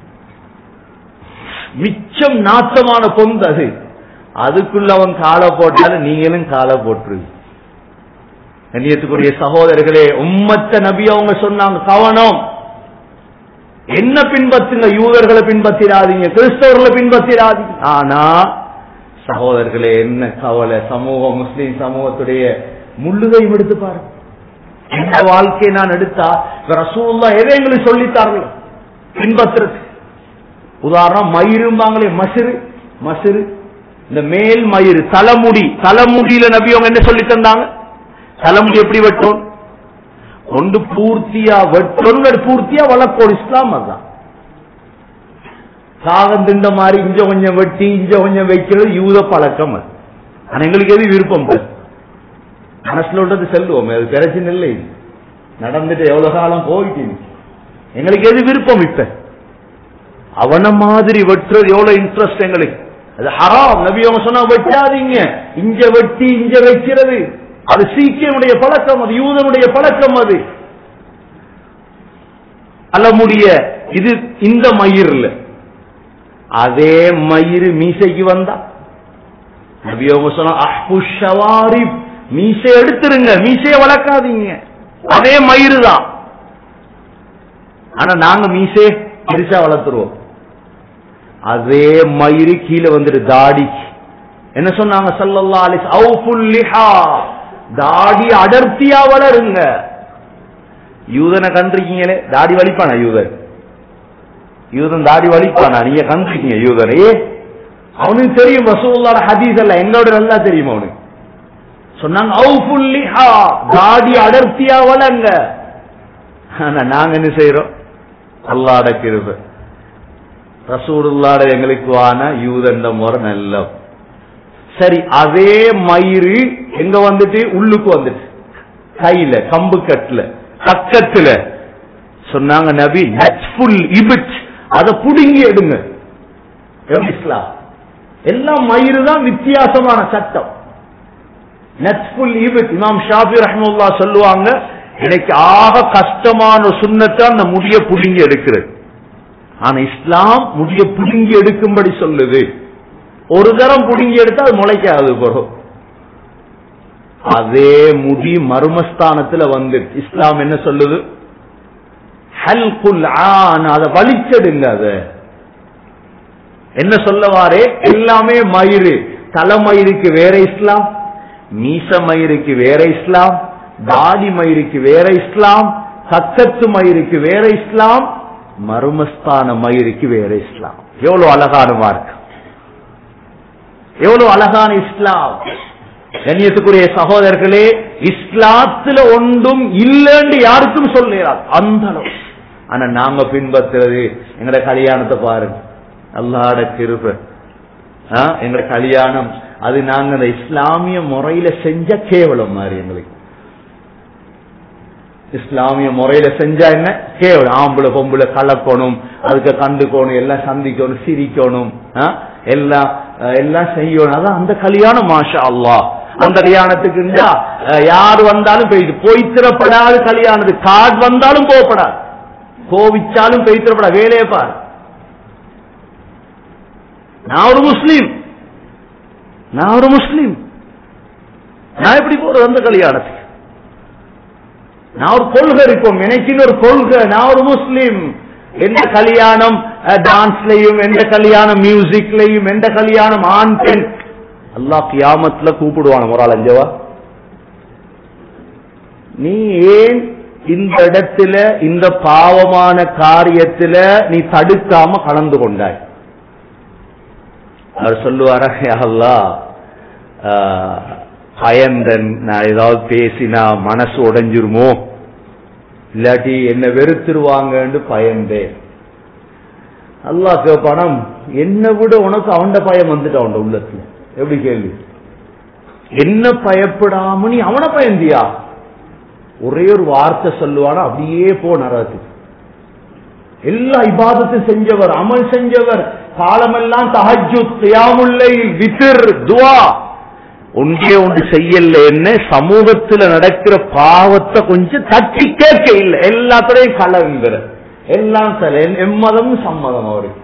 மிச்சம் நாட்டமான பொந்து அது அதுக்குள்ள அவன் காலை போட்டாலும் நீங்களும் காலை போட்டுருவீங்க கண்ணியத்துக்குரிய சகோதரர்களே உம்மத்த நபி அவங்க சொன்னாங்க கவனம் என்ன பின்பற்றுங்க யூதர்களை பின்பற்றிடாதீங்க கிறிஸ்தவர்களை பின்பற்றிடாதீங்க ஆனா சகோதரர்களே என்ன கவலை சமூகம் முஸ்லிம் சமூகத்துடைய முள்ளுகை எடுத்து பாருங்க இந்த வாழ்க்கையை நான் எடுத்தா ரசூல்லா எதை எங்களுக்கு சொல்லித்தார்கள் பின்பற்றுறது உதாரணம் மயிரும்பாங்களே மசிறு மசிறு இந்த மேல் மயிறு தலைமுடி தலைமுடியில நபி அவங்க என்ன சொல்லி தந்தாங்க தலைமுடி எப்படி வெட்டும் கொண்டு பூர்த்தியா வெட்டணும் பூர்த்தியா வளர்க்கணும் இஸ்லாம் அதுதான் காகம் திண்ட மாதிரி இஞ்ச கொஞ்சம் வெட்டி இஞ்ச கொஞ்சம் வைக்கிறது யூத பழக்கம் அது ஆனா எங்களுக்கு எது விருப்பம் இல்லை. மனசுல உள்ளது செல்லுவோம் அது பிரச்சனை இல்லை நடந்துட்டு எவ்வளவு காலம் போயிட்டு எங்களுக்கு எது விருப்பம் இப்ப அவன மாதிரி வெட்டுறது எவ்வளவு இன்ட்ரெஸ்ட் எங்களுக்கு அது ஹராம் நபி அவங்க சொன்னா வெட்டாதீங்க இஞ்ச வெட்டி இஞ்ச வைக்கிறது அது சீக்கியனுடைய பழக்கம் அது யூதனுடைய பழக்கம் அது அல்லமுடிய இது இந்த மயிர்ல அதே மயிறு மீசைக்கு வந்தா நபி அவங்க சொன்னா அஹ்பு ஷவாரிப் மீசை எடுத்துருங்க மீசைய வளர்க்காதீங்க அதே மயிறு தான் ஆனா நாங்க மீசே பெருசா வளர்த்துருவோம் அதே மயிறு கீழே வந்துட்டு தாடிக்கு என்ன சொன்னாங்க சல்லல்லா அலிஸ் அவுஃபுல் லிஹா தாடி அடர்த்தியா வளருங்க யூதனை கண்டிருக்கீங்களே தாடி வலிப்பானா யூதன் யூதன் தாடி வலிப்பானா நீங்க கண்டிருக்கீங்க யூதன் ஏ அவனுக்கு தெரியும் ரசூல்லாட ஹதீஸ் அல்ல எங்களோட நல்லா தெரியும் அவனுக்கு சொன்னாங்க அவுஃபுல் லிஹா தாடி அடர்த்தியா வளங்க ஆனா நாங்க என்ன செய்யறோம் அல்லாட கிருப ரசூலுல்லாட எங்களுக்கு வான யூதன் முறை நல்ல சரி அதே மயிறு எங்க வந்துட்டு உள்ளுக்கு வந்துட்டு கையில கம்பு கட்டுல பக்கத்துல சொன்னாங்க நபி நட்ஃபுல் இபிட் அதை புடுங்கி எடுங்க எப்படி இஸ்லாம் எல்லாம் மயிறு தான் வித்தியாசமான சட்டம் நட்ஃபுல் இபிட் இமாம் ஷாஃபி ரஹ்முல்லா சொல்லுவாங்க எனக்கு ஆக கஷ்டமான சுண்ணத்தை அந்த முடிய புடுங்கி எடுக்கிறது ஆனா இஸ்லாம் முடிய புடுங்கி எடுக்கும்படி சொல்லுது ஒரு தரம் புடுங்கி எடுத்தா அது முளைக்காது போகும் அதே முடி மர்மஸ்தானத்துல வந்து இஸ்லாம் என்ன சொல்லுது ஹல்குல் ஆன் அதை வலிச்செடுங்க அத என்ன சொல்லவாரே எல்லாமே மயிறு தலைமயிருக்கு வேற இஸ்லாம் மீச மயிருக்கு வேற இஸ்லாம் தாடி மயிருக்கு வேற இஸ்லாம் சத்தத்து மயிருக்கு வேற இஸ்லாம் மர்மஸ்தான மயிருக்கு வேற இஸ்லாம் எவ்வளவு அழகான மார்க் எவ்வளவு அழகான இஸ்லாம் கண்ணியத்துக்குரிய சகோதரர்களே இஸ்லாத்துல ஒன்றும் இல்லைன்னு யாருக்கும் சொல்லுறார் அந்த அளவு ஆனா நாங்க பின்பற்றுறது எங்கட கல்யாணத்தை பாருங்க அல்லாட கிருப எங்கட கல்யாணம் அது நாங்க அந்த இஸ்லாமிய முறையில செஞ்ச கேவலம் மாதிரி எங்களுக்கு இஸ்லாமிய முறையில செஞ்சா என்ன கேவலம் ஆம்பளை பொம்பளை கலக்கணும் அதுக்கு கண்டுக்கணும் எல்லாம் சந்திக்கணும் சிரிக்கணும் ஆ? எல்லாம் அஹ், எல்லாம் செய்யணும் அதான் அந்த கல்யாணம் மாஷா அல்லாஹ் அந்த கல்யாணத்துக்கு இருந்தா, அஹ், யார் வந்தாலும் போயிட்டு போய்த்திரப்படாது கல்யாணத்துக்கு கார்டு வந்தாலும் போகப்படாது கோவிச்சாலும் பெய்திரப்படாது வேலையை பாரு நான் ஒரு முஸ்லீம் நான் ஒரு முஸ்லீம் நான் எப்படி போறது அந்த கல்யாணத்துக்கு நான் ஒரு கொள்கை இருக்கும் எனக்குன்னு ஒரு கொள்கை நான் ஒரு முஸ்லீம் எந்த கல்யாணம் டான்ஸ்லயும் எந்த கல்யாணம் மியூசிக்லயும் எந்த கல்யாணம் ஆண் பெண் அல்லாஹ் கியாமத்துல கூப்பிடுவான ஒரு ஆள் அஞ்சவா நீ ஏன் இந்த இடத்துல இந்த பாவமான காரியத்துல நீ தடுக்காம கலந்து கொண்டாய் அவர் சொல்லுவார அல்லா பயந்தன் நான் ஏதாவது பேசினா மனசு உடைஞ்சிருமோ இல்லாட்டி என்ன வெறுத்துருவாங்கன்னு பயந்தேன் அல்லா கேப்பானம் என்னை விட உனக்கு அவன்ட பயம் வந்துட்டு அவன் உள்ளத்துல எப்படி கேள்வி என்ன பயப்படாம நீ அவனை பயந்தியா ஒரே ஒரு வார்த்தை சொல்லுவானா அப்படியே போ நரகத்துக்கு எல்லா இபாதத்தையும் செஞ்சவர் அமல் செஞ்சவர் காலமெல்லாம் தஹஜு தியாமுல்லை வித்திர் துவா ஒன்றே ஒன்று செய்யல என்ன சமூகத்துல நடக்கிற பாவத்தை கொஞ்சம் தட்டி கேட்க இல்லை எல்லாத்துடையும் கலங்குற எல்லாம் சில எம்மதமும் சம்மதம் அவருக்கு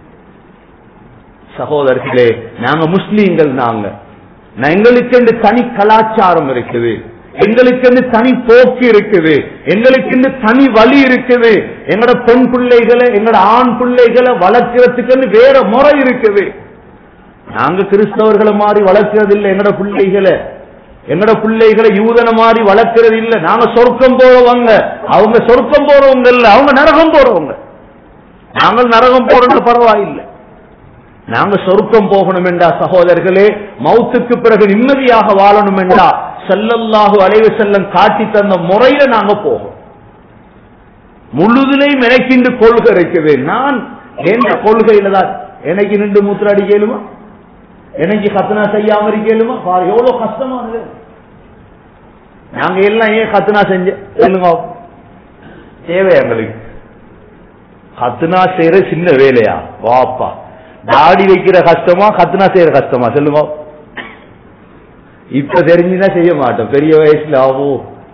சகோதரர்களே நாங்க முஸ்லீம்கள் நாங்க எங்களுக்கு தனி கலாச்சாரம் இருக்குது எங்களுக்கு தனி போக்கு இருக்குது எங்களுக்கு தனி வழி இருக்குது எங்கட பெண் பிள்ளைகளை எங்கட ஆண் பிள்ளைகளை வளர்க்கறதுக்கு வேற முறை இருக்குது நாங்க கிறிஸ்தவர்களை மாதிரி வளர்க்கறது இல்லை எங்கட பிள்ளைகளை எங்கட பிள்ளைகளை யூதன மாதிரி வளர்க்கறது இல்ல நாங்க சொர்க்கம் போறவங்க அவங்க சொர்க்கம் போறவங்க இல்ல அவங்க நரகம் போறவங்க நாங்கள் நரகம் போறது பரவாயில்லை நாங்க சொர்க்கம் போகணும் என்றா சகோதரர்களே மௌத்துக்கு பிறகு நிம்மதியாக வாழணும் என்றா செல்லல்லாஹு அலைவு செல்லம் காட்டி தந்த முறையில நாங்க போகும் முழுதிலையும் எனக்கு இன்று கொள்கை இருக்குது நான் எந்த கொள்கையில தான் எனக்கு நின்று மூத்திர அடிக்கலுமா எனக்கு கத்தனா செய்யாம இருக்கலுமா பாரு எவ்வளவு கஷ்டமானது நாங்க எல்லாம் ஏன் கத்தனா செஞ்ச சொல்லுங்க தேவை எங்களுக்கு கத்துனா செய்யற சின்ன வேலையா வாப்பா தாடி வைக்கிற கஷ்டமா கத்துனா செய்யற கஷ்டமா சொல்லுங்க இப்ப தெரிஞ்சுனா செய்ய மாட்டோம் பெரிய வயசுல ஆவோ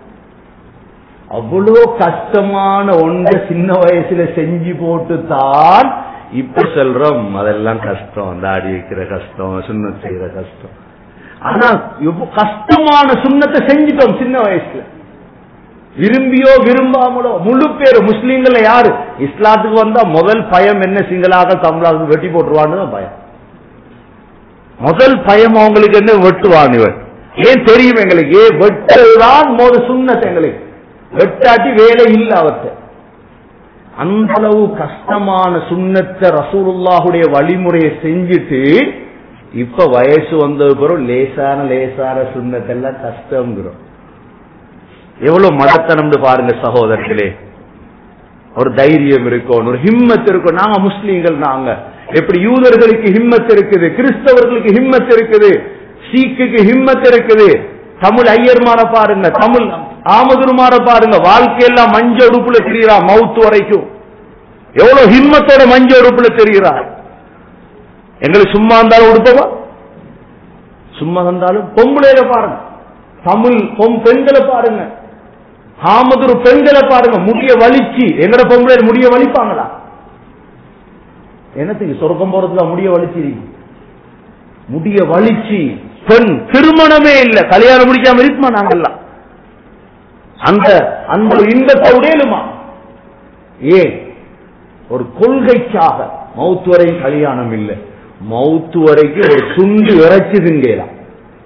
அவ்வளோ கஷ்டமான ஒன்றை சின்ன வயசுல செஞ்சு போட்டு தான் இப்ப சொல்றோம் அதெல்லாம் கஷ்டம் தாடி வைக்கிற கஷ்டம் சுண்ணம் செய்யற கஷ்டம் ஆனா கஷ்டமான சுண்ணத்தை செஞ்சுட்டோம் சின்ன வயசுல விரும்பியோ விரும்பாமலோ முழு பேர் முஸ்லீம்கள் யாரு இஸ்லாத்துக்கு வந்தா முதல் பயம் என்ன சிங்களாக தமிழாக வெட்டி போட்டுருவான்னு பயம் முதல் பயம் அவங்களுக்கு என்ன வெட்டுவான் இவன் ஏன் தெரியும் எங்களுக்கு ஏன் வெட்டதான் மோத சுண்ணத்தை எங்களுக்கு வெட்டாட்டி வேலை இல்லை அவர்கிட்ட அந்த அளவு கஷ்டமான சுண்ணத்தை ரசூலுல்லாஹுடைய வழிமுறையை செஞ்சுட்டு இப்ப வயசு வந்தது பிறகு லேசான லேசான சுண்ணத்தெல்லாம் கஷ்டங்கிறோம் எவ்வளவு மடத்தனம்னு பாருங்க சகோதரர்களே ஒரு தைரியம் இருக்கும் ஒரு ஹிம்மத் இருக்கும் நாங்க முஸ்லீம்கள் நாங்க எப்படி யூதர்களுக்கு ஹிம்மத் இருக்குது கிறிஸ்தவர்களுக்கு ஹிம்மத் இருக்குது சீக்குக்கு ஹிம்மத் இருக்குது தமிழ் ஐயர்மார பாருங்க தமிழ் ஆமதுருமார பாருங்க வாழ்க்கையெல்லாம் மஞ்ச உடுப்புல தெரியுறா மவுத்து வரைக்கும் எவ்வளவு ஹிம்மத்தோட மஞ்ச உடுப்புல தெரிகிறார் எங்களுக்கு சும்மா இருந்தாலும் உடுப்பவா சும்மா இருந்தாலும் பொம்பளையில பாருங்க தமிழ் பொம் பெண்களை பாருங்க ஆமதுரு பெண்களை பாருங்க முடிய வலிச்சு எங்கட பொம்பளை முடிய வலிப்பாங்களா என்னத்துக்கு சொர்க்கம் போறதுல முடிய வலிச்சு முடிய வலிச்சு பெண் திருமணமே இல்ல கல்யாணம் முடிக்காம இருக்குமா நாங்கெல்லாம் அந்த அந்த இன்பத்தை உடையலுமா ஏன் ஒரு கொள்கைக்காக மௌத்து வரையும் கல்யாணம் இல்லை மௌத்து வரைக்கும் ஒரு துண்டு இறைச்சி திங்கலாம்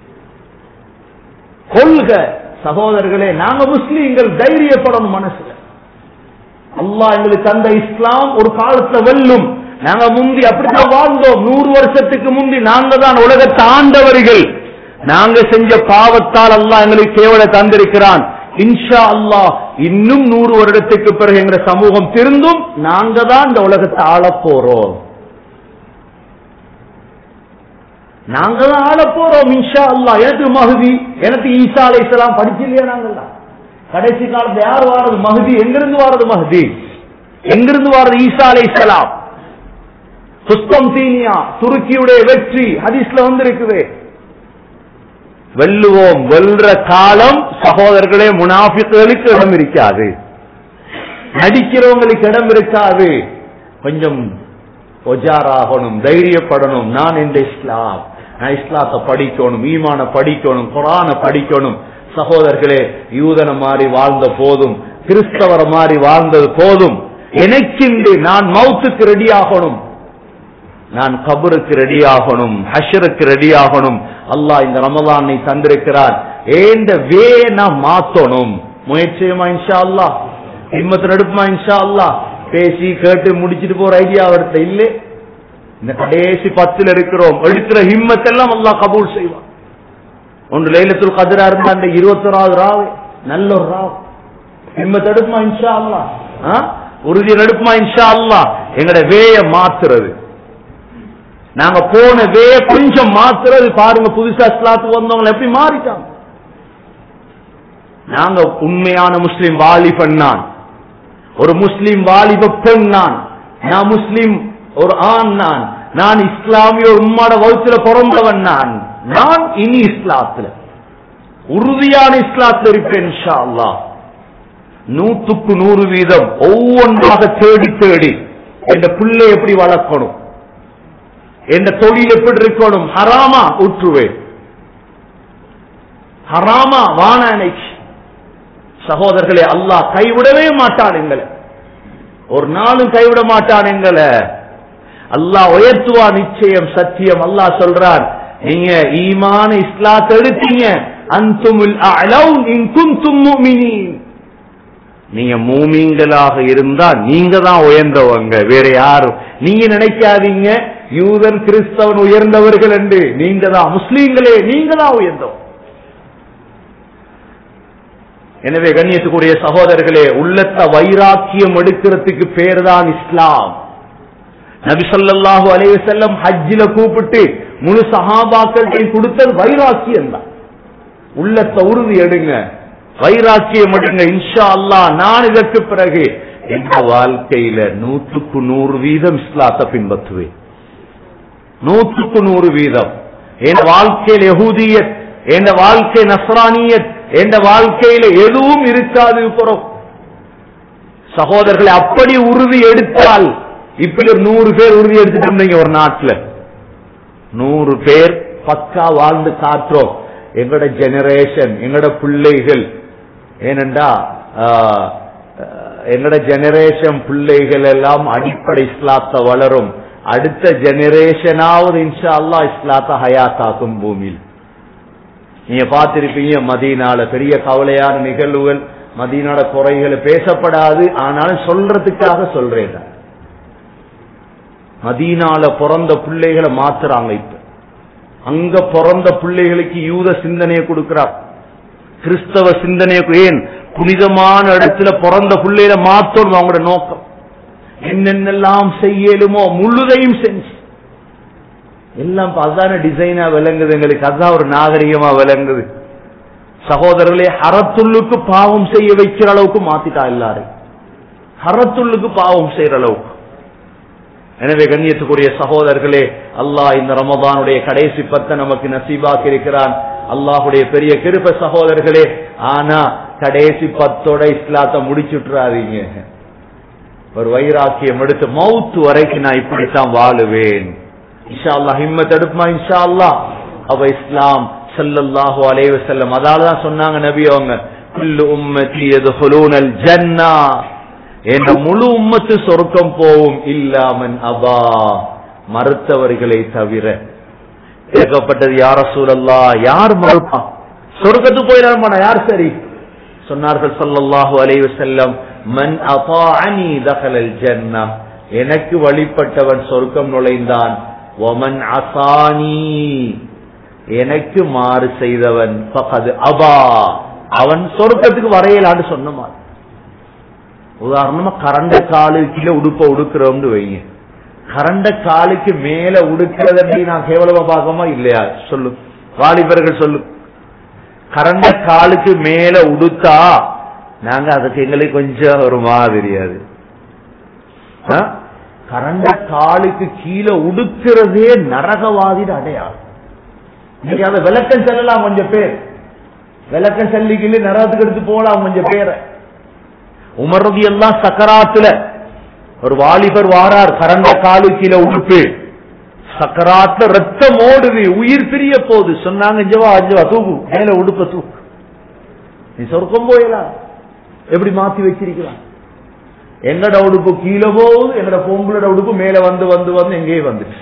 கொள்கை சகோதரர்களே நாங்க முஸ்லீம்கள் தைரியப்படணும் மனசுல அல்லாஹ் எங்களுக்கு தந்த இஸ்லாம் ஒரு காலத்துல வெல்லும் நாங்க முந்தி அப்படித்தான் வாழ்ந்தோம் நூறு வருஷத்துக்கு முந்தி நாங்க தான் உலகத்தை ஆண்டவர்கள் நாங்க செஞ்ச பாவத்தால் அல்லாஹ் எங்களுக்கு கேவல தந்திருக்கிறான் இன்ஷா அல்லாஹ் இன்னும் நூறு வருடத்துக்கு பிறகு எங்க சமூகம் திருந்தும் நாங்க தான் இந்த உலகத்தை ஆளப் போறோம் நாங்க தான் ஆள போறோம் இன்ஷா அல்லா எனக்கு மகுதி எனக்கு ஈசா அலை இஸ்லாம் படிச்சில்லையா நாங்கெல்லாம் கடைசி காலத்துல யார் வாரது மகுதி எங்கிருந்து வாரது மகுதி எங்கிருந்து வாரது ஈசா அலை இஸ்லாம் புஷ்பம் தீனியா துருக்கியுடைய வெற்றி ஹதீஸ்ல வந்திருக்குது வெல்லுவோம் வெல்ற காலம் சகோதரர்களே முனாஃபிக்களுக்கு இடம் இருக்காது நடிக்கிறவங்களுக்கு இடம் இருக்காது கொஞ்சம் ஒஜாராகணும் தைரியப்படணும் நான் இந்த இஸ்லாம் நான் இஸ்லாத்தை படிக்கணும் ஈமான படிக்கணும் குரான படிக்கணும் சகோதரர்களே யூதன மாதிரி வாழ்ந்த போதும் கிறிஸ்தவர மாதிரி வாழ்ந்தது போதும் எனக்கின்று நான் மவுத்துக்கு ரெடி ஆகணும் நான் கபருக்கு ரெடி ஆகணும் ஹஷருக்கு ரெடி ஆகணும் அல்லாஹ் இந்த ரமலானை தந்திருக்கிறார் ஏந்த வே நான் மாத்தணும் முயற்சியுமா இன்ஷா அல்லா ஹிம்மத்து நடுப்புமா இன்ஷா அல்லா பேசி கேட்டு முடிச்சிட்டு போற ஐடியா அவர்கிட்ட இல்லை இந்த கடைசி பத்துல இருக்கிறோம் எடுக்கிற ஹிம்மத்தெல்லாம் அல்லாஹ் கபூல் செய்வான் ஒன்று லைலத்துல் கதிரா இருந்தா அந்த இருபத்தொராவது ராவு நல்ல ஒரு ராவ் ஹிம்மத் எடுக்குமா இன்ஷா அல்லா உறுதி எடுக்குமா இன்ஷா அல்லா எங்கட வேய மாத்துறது நாங்க போன வே கொஞ்சம் மாத்துறது பாருங்க புதுசா இஸ்லாத்துக்கு வந்தவங்க எப்படி மாறிட்டாங்க நாங்க உண்மையான முஸ்லிம் வாலிபன் நான் ஒரு முஸ்லிம் வாலிப பெண் நான் நான் முஸ்லிம் ஒரு ஆண் நான் நான் இஸ்லாமிய ஒரு உம்மாட வகுத்துல பிறந்தவன் நான் நான் இனி இஸ்லாத்துல உறுதியான இஸ்லாத்துல இருப்பேன் இன்ஷா அல்லாஹ் நூத்துக்கு நூறு வீதம் ஒவ்வொன்றாக தேடி தேடி என் பிள்ளை எப்படி வளர்க்கணும் என் தொழில் எப்படி இருக்கணும் ஹராமா ஊற்றுவேன் ஹராமா வானானைக்கு சகோதரர்களே அல்லாஹ் கைவிடவே மாட்டான் எங்களை ஒரு நாளும் கைவிட மாட்டான் எங்களை அல்லாஹ் உயர்த்துவா நிச்சயம் சத்தியம் அல்லாஹ் சொல்றான் நீங்க ஈமான இஸ்லாத்தை எடுத்தீங்க அந்துமுல் அலவுன் இன் குந்தும் முஃமினீன் நீங்க மூமிங்களாக இருந்தா நீங்க தான் உயர்ந்தவங்க வேற யாரும் நீங்க நினைக்காதீங்க யூதன் கிறிஸ்தவன் உயர்ந்தவர்கள் என்று நீங்க தான் முஸ்லீம்களே நீங்க தான் உயர்ந்தவங்க எனவே கண்ணியத்துக்குரிய சகோதரர்களே உள்ளத்த வைராக்கியம் எடுக்கிறதுக்கு பேர் தான் இஸ்லாம் நபி ஸல்லல்லாஹு அலைஹி வஸல்லம் ஹஜ்ஜில கூப்பிட்டு முழு சஹாபாக்கள்கிட்ட கொடுத்தது வைராக்கியம் தான் உள்ளத்த உறுதி எடுங்க வைராக்கியம் எடுங்க இன்ஷா அல்லாஹ் நான் இதற்கு பிறகு என் வாழ்க்கையில நூற்றுக்கு நூறு வீதம் இஸ்லாத்தை பின்பற்றுவேன் நூற்றுக்கு நூறு வீதம் என் வாழ்க்கையில் யகூதியத் என் வாழ்க்கை நஸ்ரானியத் என் வாழ்க்கையில எதுவும் இருக்காது புறம் சகோதரர்களை அப்படி உறுதி எடுத்தால் இப்படி ஒரு நூறு பேர் உறுதி எடுத்துட்டு இருந்தீங்க ஒரு நாட்டுல நூறு பேர் பக்கா வாழ்ந்து காட்டுறோம் எங்களோட ஜெனரேஷன் எங்களோட பிள்ளைகள் ஏனென்றா ஆஹ், ஆஹ், எங்களோட ஜெனரேஷன் பிள்ளைகள் எல்லாம் அடிப்படை இஸ்லாத்தை வளரும் அடுத்த ஜெனரேஷனாவது இன்ஷா அல்லாஹ் இஸ்லாத்தை ஹயாத்தாக்கும் பூமியில் நீங்க பார்த்திருப்பீங்க மதீனால பெரிய கவலையான நிகழ்வுகள் மதீனால குறைகள் பேசப்படாது ஆனாலும் சொல்றதுக்காக சொல்றேன் நான். மதீனால பிறந்த பிள்ளைகளை மாத்துறாங்க இப்ப அங்க பிறந்த பிள்ளைகளுக்கு யூத சிந்தனையை கொடுக்கிறார் கிறிஸ்தவ சிந்தனையை ஏன் புனிதமான இடத்துல பிறந்த பிள்ளைகளை மாத்தணும் அவங்களோட நோக்கம் என்னென்னலாம் செய்யலுமோ முழுதையும் செஞ்சு எல்லாம் இப்ப அதான டிசைனா விளங்குது எங்களுக்கு அதான் ஒரு நாகரிகமா விளங்குது சகோதரர்களே ஹரத்துள்ளுக்கு பாவம் செய்ய வைக்கிற அளவுக்கு மாத்திட்டா எல்லாரும் ஹரத்துள்ளுக்கு பாவம் செய்யற அளவுக்கு எனவே கண்ணியத்துக்குரிய சகோதரர்களே அல்லாஹ் இந்த ரமதானுடைய கடைசி பத்தை நமக்கு நசீபாக்கி இருக்கிறான் அல்லாஹுடைய பெரிய கிருப சகோதரர்களே ஆனா கடைசி பத்தோட இஸ்லாத்தை முடிச்சுட்டுறாதீங்க ஒரு வைராக்கியம் எடுத்து மவுத்து வரைக்கும் நான் இப்படித்தான் வாழுவேன் இன்ஷா அல்லாஹ் ஹிம்மத் எடுப்புமா இன்ஷா அல்லாஹ் அவ இஸ்லாம் ஸல்லல்லாஹு அலைஹி வஸல்லம் அதால தான் சொன்னாங்க நபி அவங்க குல்லு உம்மத்தி யதுஹுலூனல் ஜன்னா என்ற முழு உம்மத்து சொர்க்கம் போவும் இல்லாமன் அபா மறுத்தவர்களை தவிர கேட்கப்பட்டது யார சூழல்லா யார் மறுப்பான் சொர்க்கத்துக்கு போயிடாம யார் சரி சொன்னார்கள் ஸல்லல்லாஹு அலைஹி வஸல்லம் மன் அதாஅனி தகலல் ஜன்னா எனக்கு வழிபட்டவன் சொர்க்கம் நுழைந்தான் ஒமன் அசானி எனக்கு மாறு செய்தவன் பகது அபா அவன் சொர்க்கத்துக்கு வரையலான்னு சொன்ன மாதிரி உதாரணமா கரண்ட காலு கீழே உடுப்ப உடுக்கிறோம்னு வைங்க கரண்ட காலுக்கு மேல உடுக்கிறத நான் கேவலமா பார்க்கமா இல்லையா சொல்லு வாலிபர்கள் சொல்லு கரண்ட காலுக்கு மேல உடுத்தா நாங்க அதுக்கு எங்களுக்கு கொஞ்சம் ஒரு மாதிரி அது ஆ? கரண்ட காலுக்கு கீழே உடுக்கிறதே நரகவாதிட அடையாளம் இன்னைக்கு அந்த விளக்கம் செல்லலாம் கொஞ்சம் பேர் விளக்கம் செல்லிக்கிள்ளி நரகத்துக்கு எடுத்து போகலாம் கொஞ்சம் பேரை உமரதி எல்லாம் சக்கராத்துல ஒரு வாலிபர் வாரார் கரண்ட காலு கீழே உடுப்பு சக்கராத்துல ரத்தம் ஓடுது உயிர் பிரிய போகுது சொன்னாங்க இஞ்சவா அஞ்சவா தூக்கு மேல உடுப்ப தூக்கு நீ சொர்க்கம் போயலாம் எப்படி மாத்தி வச்சிருக்கலாம் எங்கட உடுப்பு கீழே போகுது எங்கட பொம்பளோட உடுப்பு மேல வந்து வந்து வந்து எங்கேயே வந்துச்சு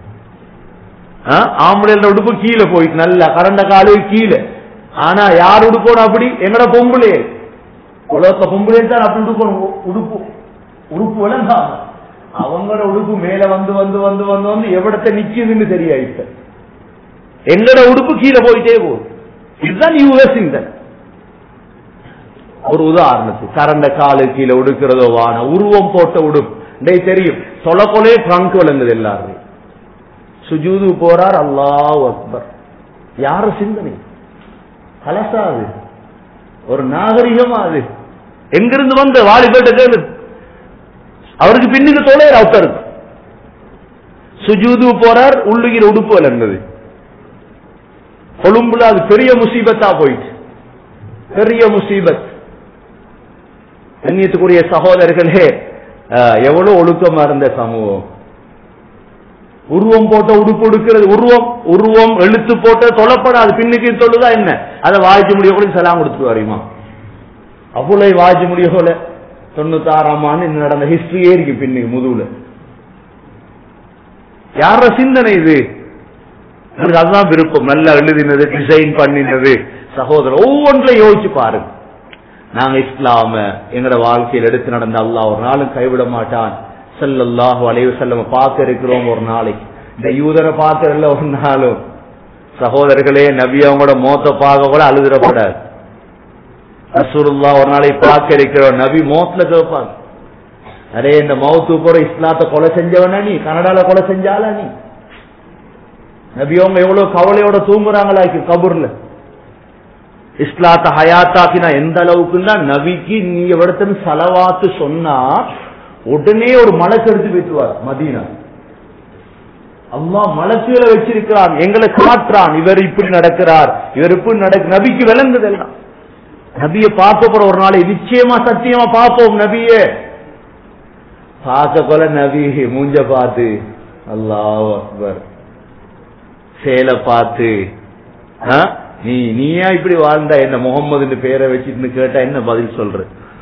ஆ? ஆம்பளையோட உடுப்பு கீழே போயிட்டு நல்லா கரண்ட காலு கீழே ஆனா யார் உடுப்போன அப்படி எங்கட பொம்பளே உலகத்தை பொம்பளை தான் அப்படி உடுக்கணும் உடுப்பு உடுப்பு விளங்காம அவங்களோட உடுப்பு மேல வந்து வந்து வந்து வந்து வந்து எவ்வளத்தை நிக்குதுன்னு தெரியாது எங்களோட உடுப்பு கீழே போயிட்டே போகுது இதுதான் யூஎஸ் இந்த ஒரு உதாரணத்துக்கு கரண்ட காலு கீழே உடுக்கிறதோ வான உருவம் போட்ட உடுப்பு டேய் தெரியும் சொல்ல போலே ட்ரங்க் விளங்குது எல்லாருமே சுஜூது போறார் அல்லாஹ் அக்பர் யார சிந்தனை கலசா அது ஒரு நாகரிகமா அது எங்கிருந்து வந்த வாலிபேட்ட கேளு அவருக்கு பின்னுக்கு தொலைற அவுத்தருக்கு சுஜூது போறார் உள்ளுகிற உடுப்பு விளங்குது கொழும்புல அது பெரிய முசீபத்தா போயிட்டு பெரிய முசீபத் கண்ணியத்துக்குரிய சகோதரர்களே அஹ், எவ்வளவு ஒழுக்கமா இருந்த சமூகம் உருவம் போட்ட உடுப்பு உடுக்கிறது உருவம் உருவம் எழுத்து போட்ட தொலைப்படாது பின்னுக்கு தொழுதா என்ன அதை வாய்ச்சி முடிய கூட செலாம் கொடுத்துட்டு வரையுமா அவ்வளவு வாய்ச்சி முடிய போல தொண்ணூத்தாறாம் ஆண்டு இன்னும் நடந்த ஹிஸ்டரியே இருக்கு பின்னுக்கு முதுகுல யார சிந்தனை இது எனக்கு அதுதான் விருப்பம் நல்லா எழுதினது டிசைன் பண்ணினது சகோதரர் ஒவ்வொன்றையும் யோசிச்சு பாருங்க நாங்க இஸ்லாம எங்கட வாழ்க்கையில் எடுத்து நடந்த அல்லாஹ் ஒரு நாளும் கைவிட மாட்டான் ஸல்லல்லாஹு அலைஹி வஸல்லம் பார்க்க இருக்கிறோம் ஒரு நாளைக்கு இந்த யூதரை பார்க்கறதுல ஒரு நாளும் சகோதரர்களே நபி அவங்களோட மோத்த பார்க்க கூட அழுதுறப்படாது ரசூலுல்லாஹ் ஒரு நாளைக்கு பார்க்க இருக்கிறோம் நபி மோத்துல கேட்பாங்க அரே இந்த மௌத்து போற இஸ்லாத்தை கொலை செஞ்சவனா நீ கனடால கொலை செஞ்சாலா நீ நபி அவங்க எவ்வளவு கவலையோட தூங்குறாங்களாக்கி கபூர்ல இஸ்லாத்த ஹயாத்தாக்கினா எந்த அளவுக்குன்னா நபிக்கு நீங்க விடத்தன் செலவாத்து சொன்னா உடனே ஒரு மலக்கு எடுத்து பேசுவார் மதீனா அல்லாஹ் மலக்குகளை வச்சிருக்கிறான் எங்களை காட்டுறான் இவர் இப்படி நடக்கிறார் இவர் இப்படி நடக்க நபிக்கு விளங்குதெல்லாம் நபிய பார்க்க போற ஒரு நாளை நிச்சயமா சத்தியமா பார்ப்போம் நபியே பார்க்க போல நபி மூஞ்ச பார்த்து அல்லாஹ் அக்பர் சேலை பார்த்து ஆ? நீ நீயா இப்படி வாழ்ந்தா என்ன முகம்மதுன்னு பேரை வச்சுட்டு கேட்டா என்ன பதில் சொல்ற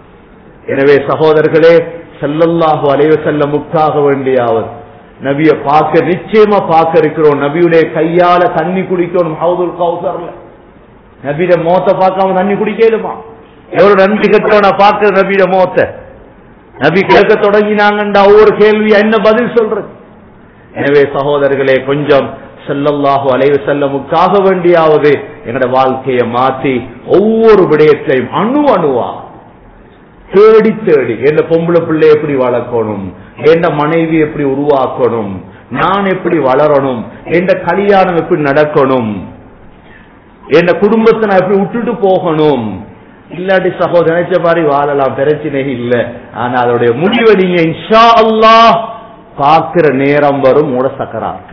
எனவே சகோதரர்களே ஸல்லல்லாஹு அலைஹி வஸல்லம் முக்காக வேண்டியாவது நபிய பார்க்க நிச்சயமா பார்க்க இருக்கிறோம் நபியுடைய கையால தண்ணி குடிக்கணும் ஹவுதுல் கௌசர்ல நபியிட மோத்த பார்க்காம தண்ணி குடிக்கலுமா எவ்வளவு நன்றி கட்டவன பார்க்கிற நபியிட மோத்த நபி கேட்க தொடங்கினாங்கண்டா ஒவ்வொரு கேள்வி என்ன பதில் சொல்றது எனவே சகோதரர்களே கொஞ்சம் ஸல்லல்லாஹு அலைஹி வஸல்லமுக்காக வேண்டியாவது எங்கட வாழ்க்கையை மாத்தி ஒவ்வொரு விடயத்தையும் அணு அணுவா தேடி தேடி என்ன பொம்பளை பிள்ளை எப்படி வளர்க்கணும் என்ன மனைவி எப்படி உருவாக்கணும் நான் எப்படி வளரணும் எந்த கல்யாணம் எப்படி நடக்கணும் என்ன குடும்பத்தை நான் எப்படி விட்டுட்டு போகணும் இல்லாட்டி சகோதரன் நினைச்ச மாதிரி வாழலாம் பிரச்சனை இல்ல ஆனா அதோடைய முடிவை நீங்க இன்ஷா அல்லாஹ் பார்க்கிற நேரம் வரும் உட சக்கராத்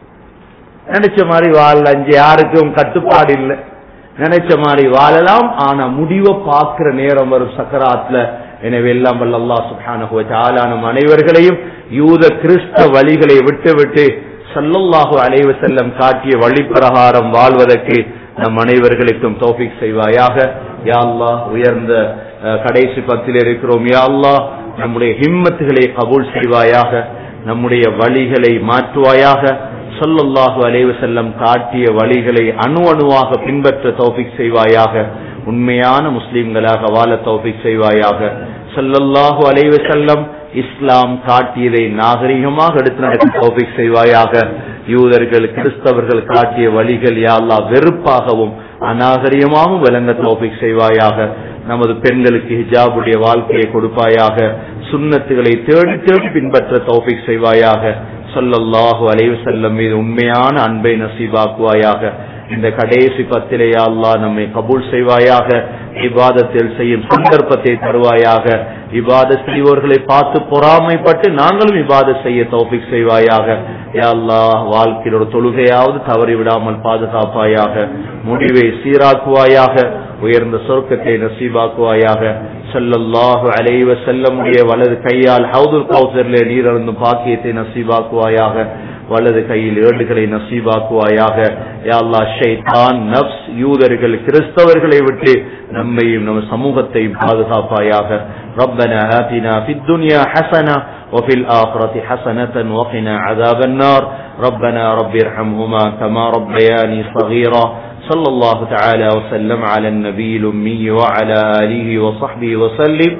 நினைச்ச மாதிரி வாழலாம் இங்க யாருக்கும் கட்டுப்பாடு இல்லை நினைச்ச மாதிரி வாழலாம் ஆனா முடிவை பார்க்கிற நேரம் வரும் சக்கராத்ல எனவே எல்லாம் வல்ல அல்லாஹ் சுப்ஹானஹு வ தஆலா நம் அனைவர்களையும் யூத கிறிஸ்தவ வழிகளை விட்டு விட்டு ஸல்லல்லாஹு அலைஹி வஸல்லம் காட்டிய வழி பிரகாரம் வாழ்வதற்கு நம் அனைவர்களுக்கும் தௌஃபீக் செய்வாயாக யா அல்லாஹ் உயர்ந்த அஹ், கடைசி பத்தில் இருக்கிறோம் யா அல்லாஹ் நம்முடைய ஹிம்மத்துகளை கபூல் செய்வாயாக நம்முடைய வழிகளை மாற்றுவாயாக ஸல்லல்லாஹு அலைஹி வஸல்லம் காட்டிய வழிகளை அணு அணுவாக பின்பற்ற தௌஃபீக் செய்வாயாக உண்மையான முஸ்லிம்களாக வாழ தௌஃபீக் செய்வாயாக ஸல்லல்லாஹு அலைஹி வஸல்லம் இஸ்லாம் காட்டியதை நாகரிகமாக எடுத்து நடக்க தௌஃபீக் செய்வாயாக யூதர்கள் கிறிஸ்தவர்கள் காட்டிய வழிகள் யா அல்லாஹ் வெறுப்பாகவும் அநாகரிகமாகவும் விளங்க தௌஃபீக் செய்வாயாக நமது பெண்களுக்கு ஹிஜாபுடைய வாழ்க்கையை கொடுப்பாயாக சுன்னத்துகளை தேடி தேடி பின்பற்ற தௌஃபீக் செய்வாயாக ஸல்லல்லாஹு அலைஹி வஸல்லம் மீது உண்மையான அன்பை நசீபாக்குவாயாக இந்த கடைசி பத்திலே யா அல்லாஹ் நம்மை கபூல் செய்வாயாக இபாதத்தில் செய்யும் சந்தர்ப்பத்தை தருவாயாக இபாத செய்வோர்களை பார்த்து பொறாமைப்பட்டு நாங்களும் இபாத செய்ய தௌஃபிக் செய்வாயாக யா அல்லாஹ் வாழ்க்கையில் ஒரு தொழுகையாவது தவறி விடாமல் பாதுகாப்பாயாக முடிவை சீராக்குவாயாக உயர்ந்த சொர்க்கத்தை நசீபாக்குவாயாக ஸல்லல்லாஹு அலைஹி வஸல்லமுடைய வலது கையால் ஹவுதுல் கௌசரிலே நீரருந்தும் பாக்கியத்தை நசீபாக்குவாயாக வலது கையில் ஏடுகளை நசீபாக்குவாயாக யா அல்லாஹ் ஷைத்தான் நப்ஸ் யூதர்கள் கிறிஸ்தவர்களை விட்டு நம்மையும் நம் சமூகத்தையும் பாதுகாப்பாயாக ربنا آتنا في الدنيا حسنة وفي الآخرة حسنة وقنا عذاب النار ربنا رب ارحمهما كما ربياني صغيرا صلى الله تعالى وسلم على النبي الأمي وعلى آله وصحبه وسلم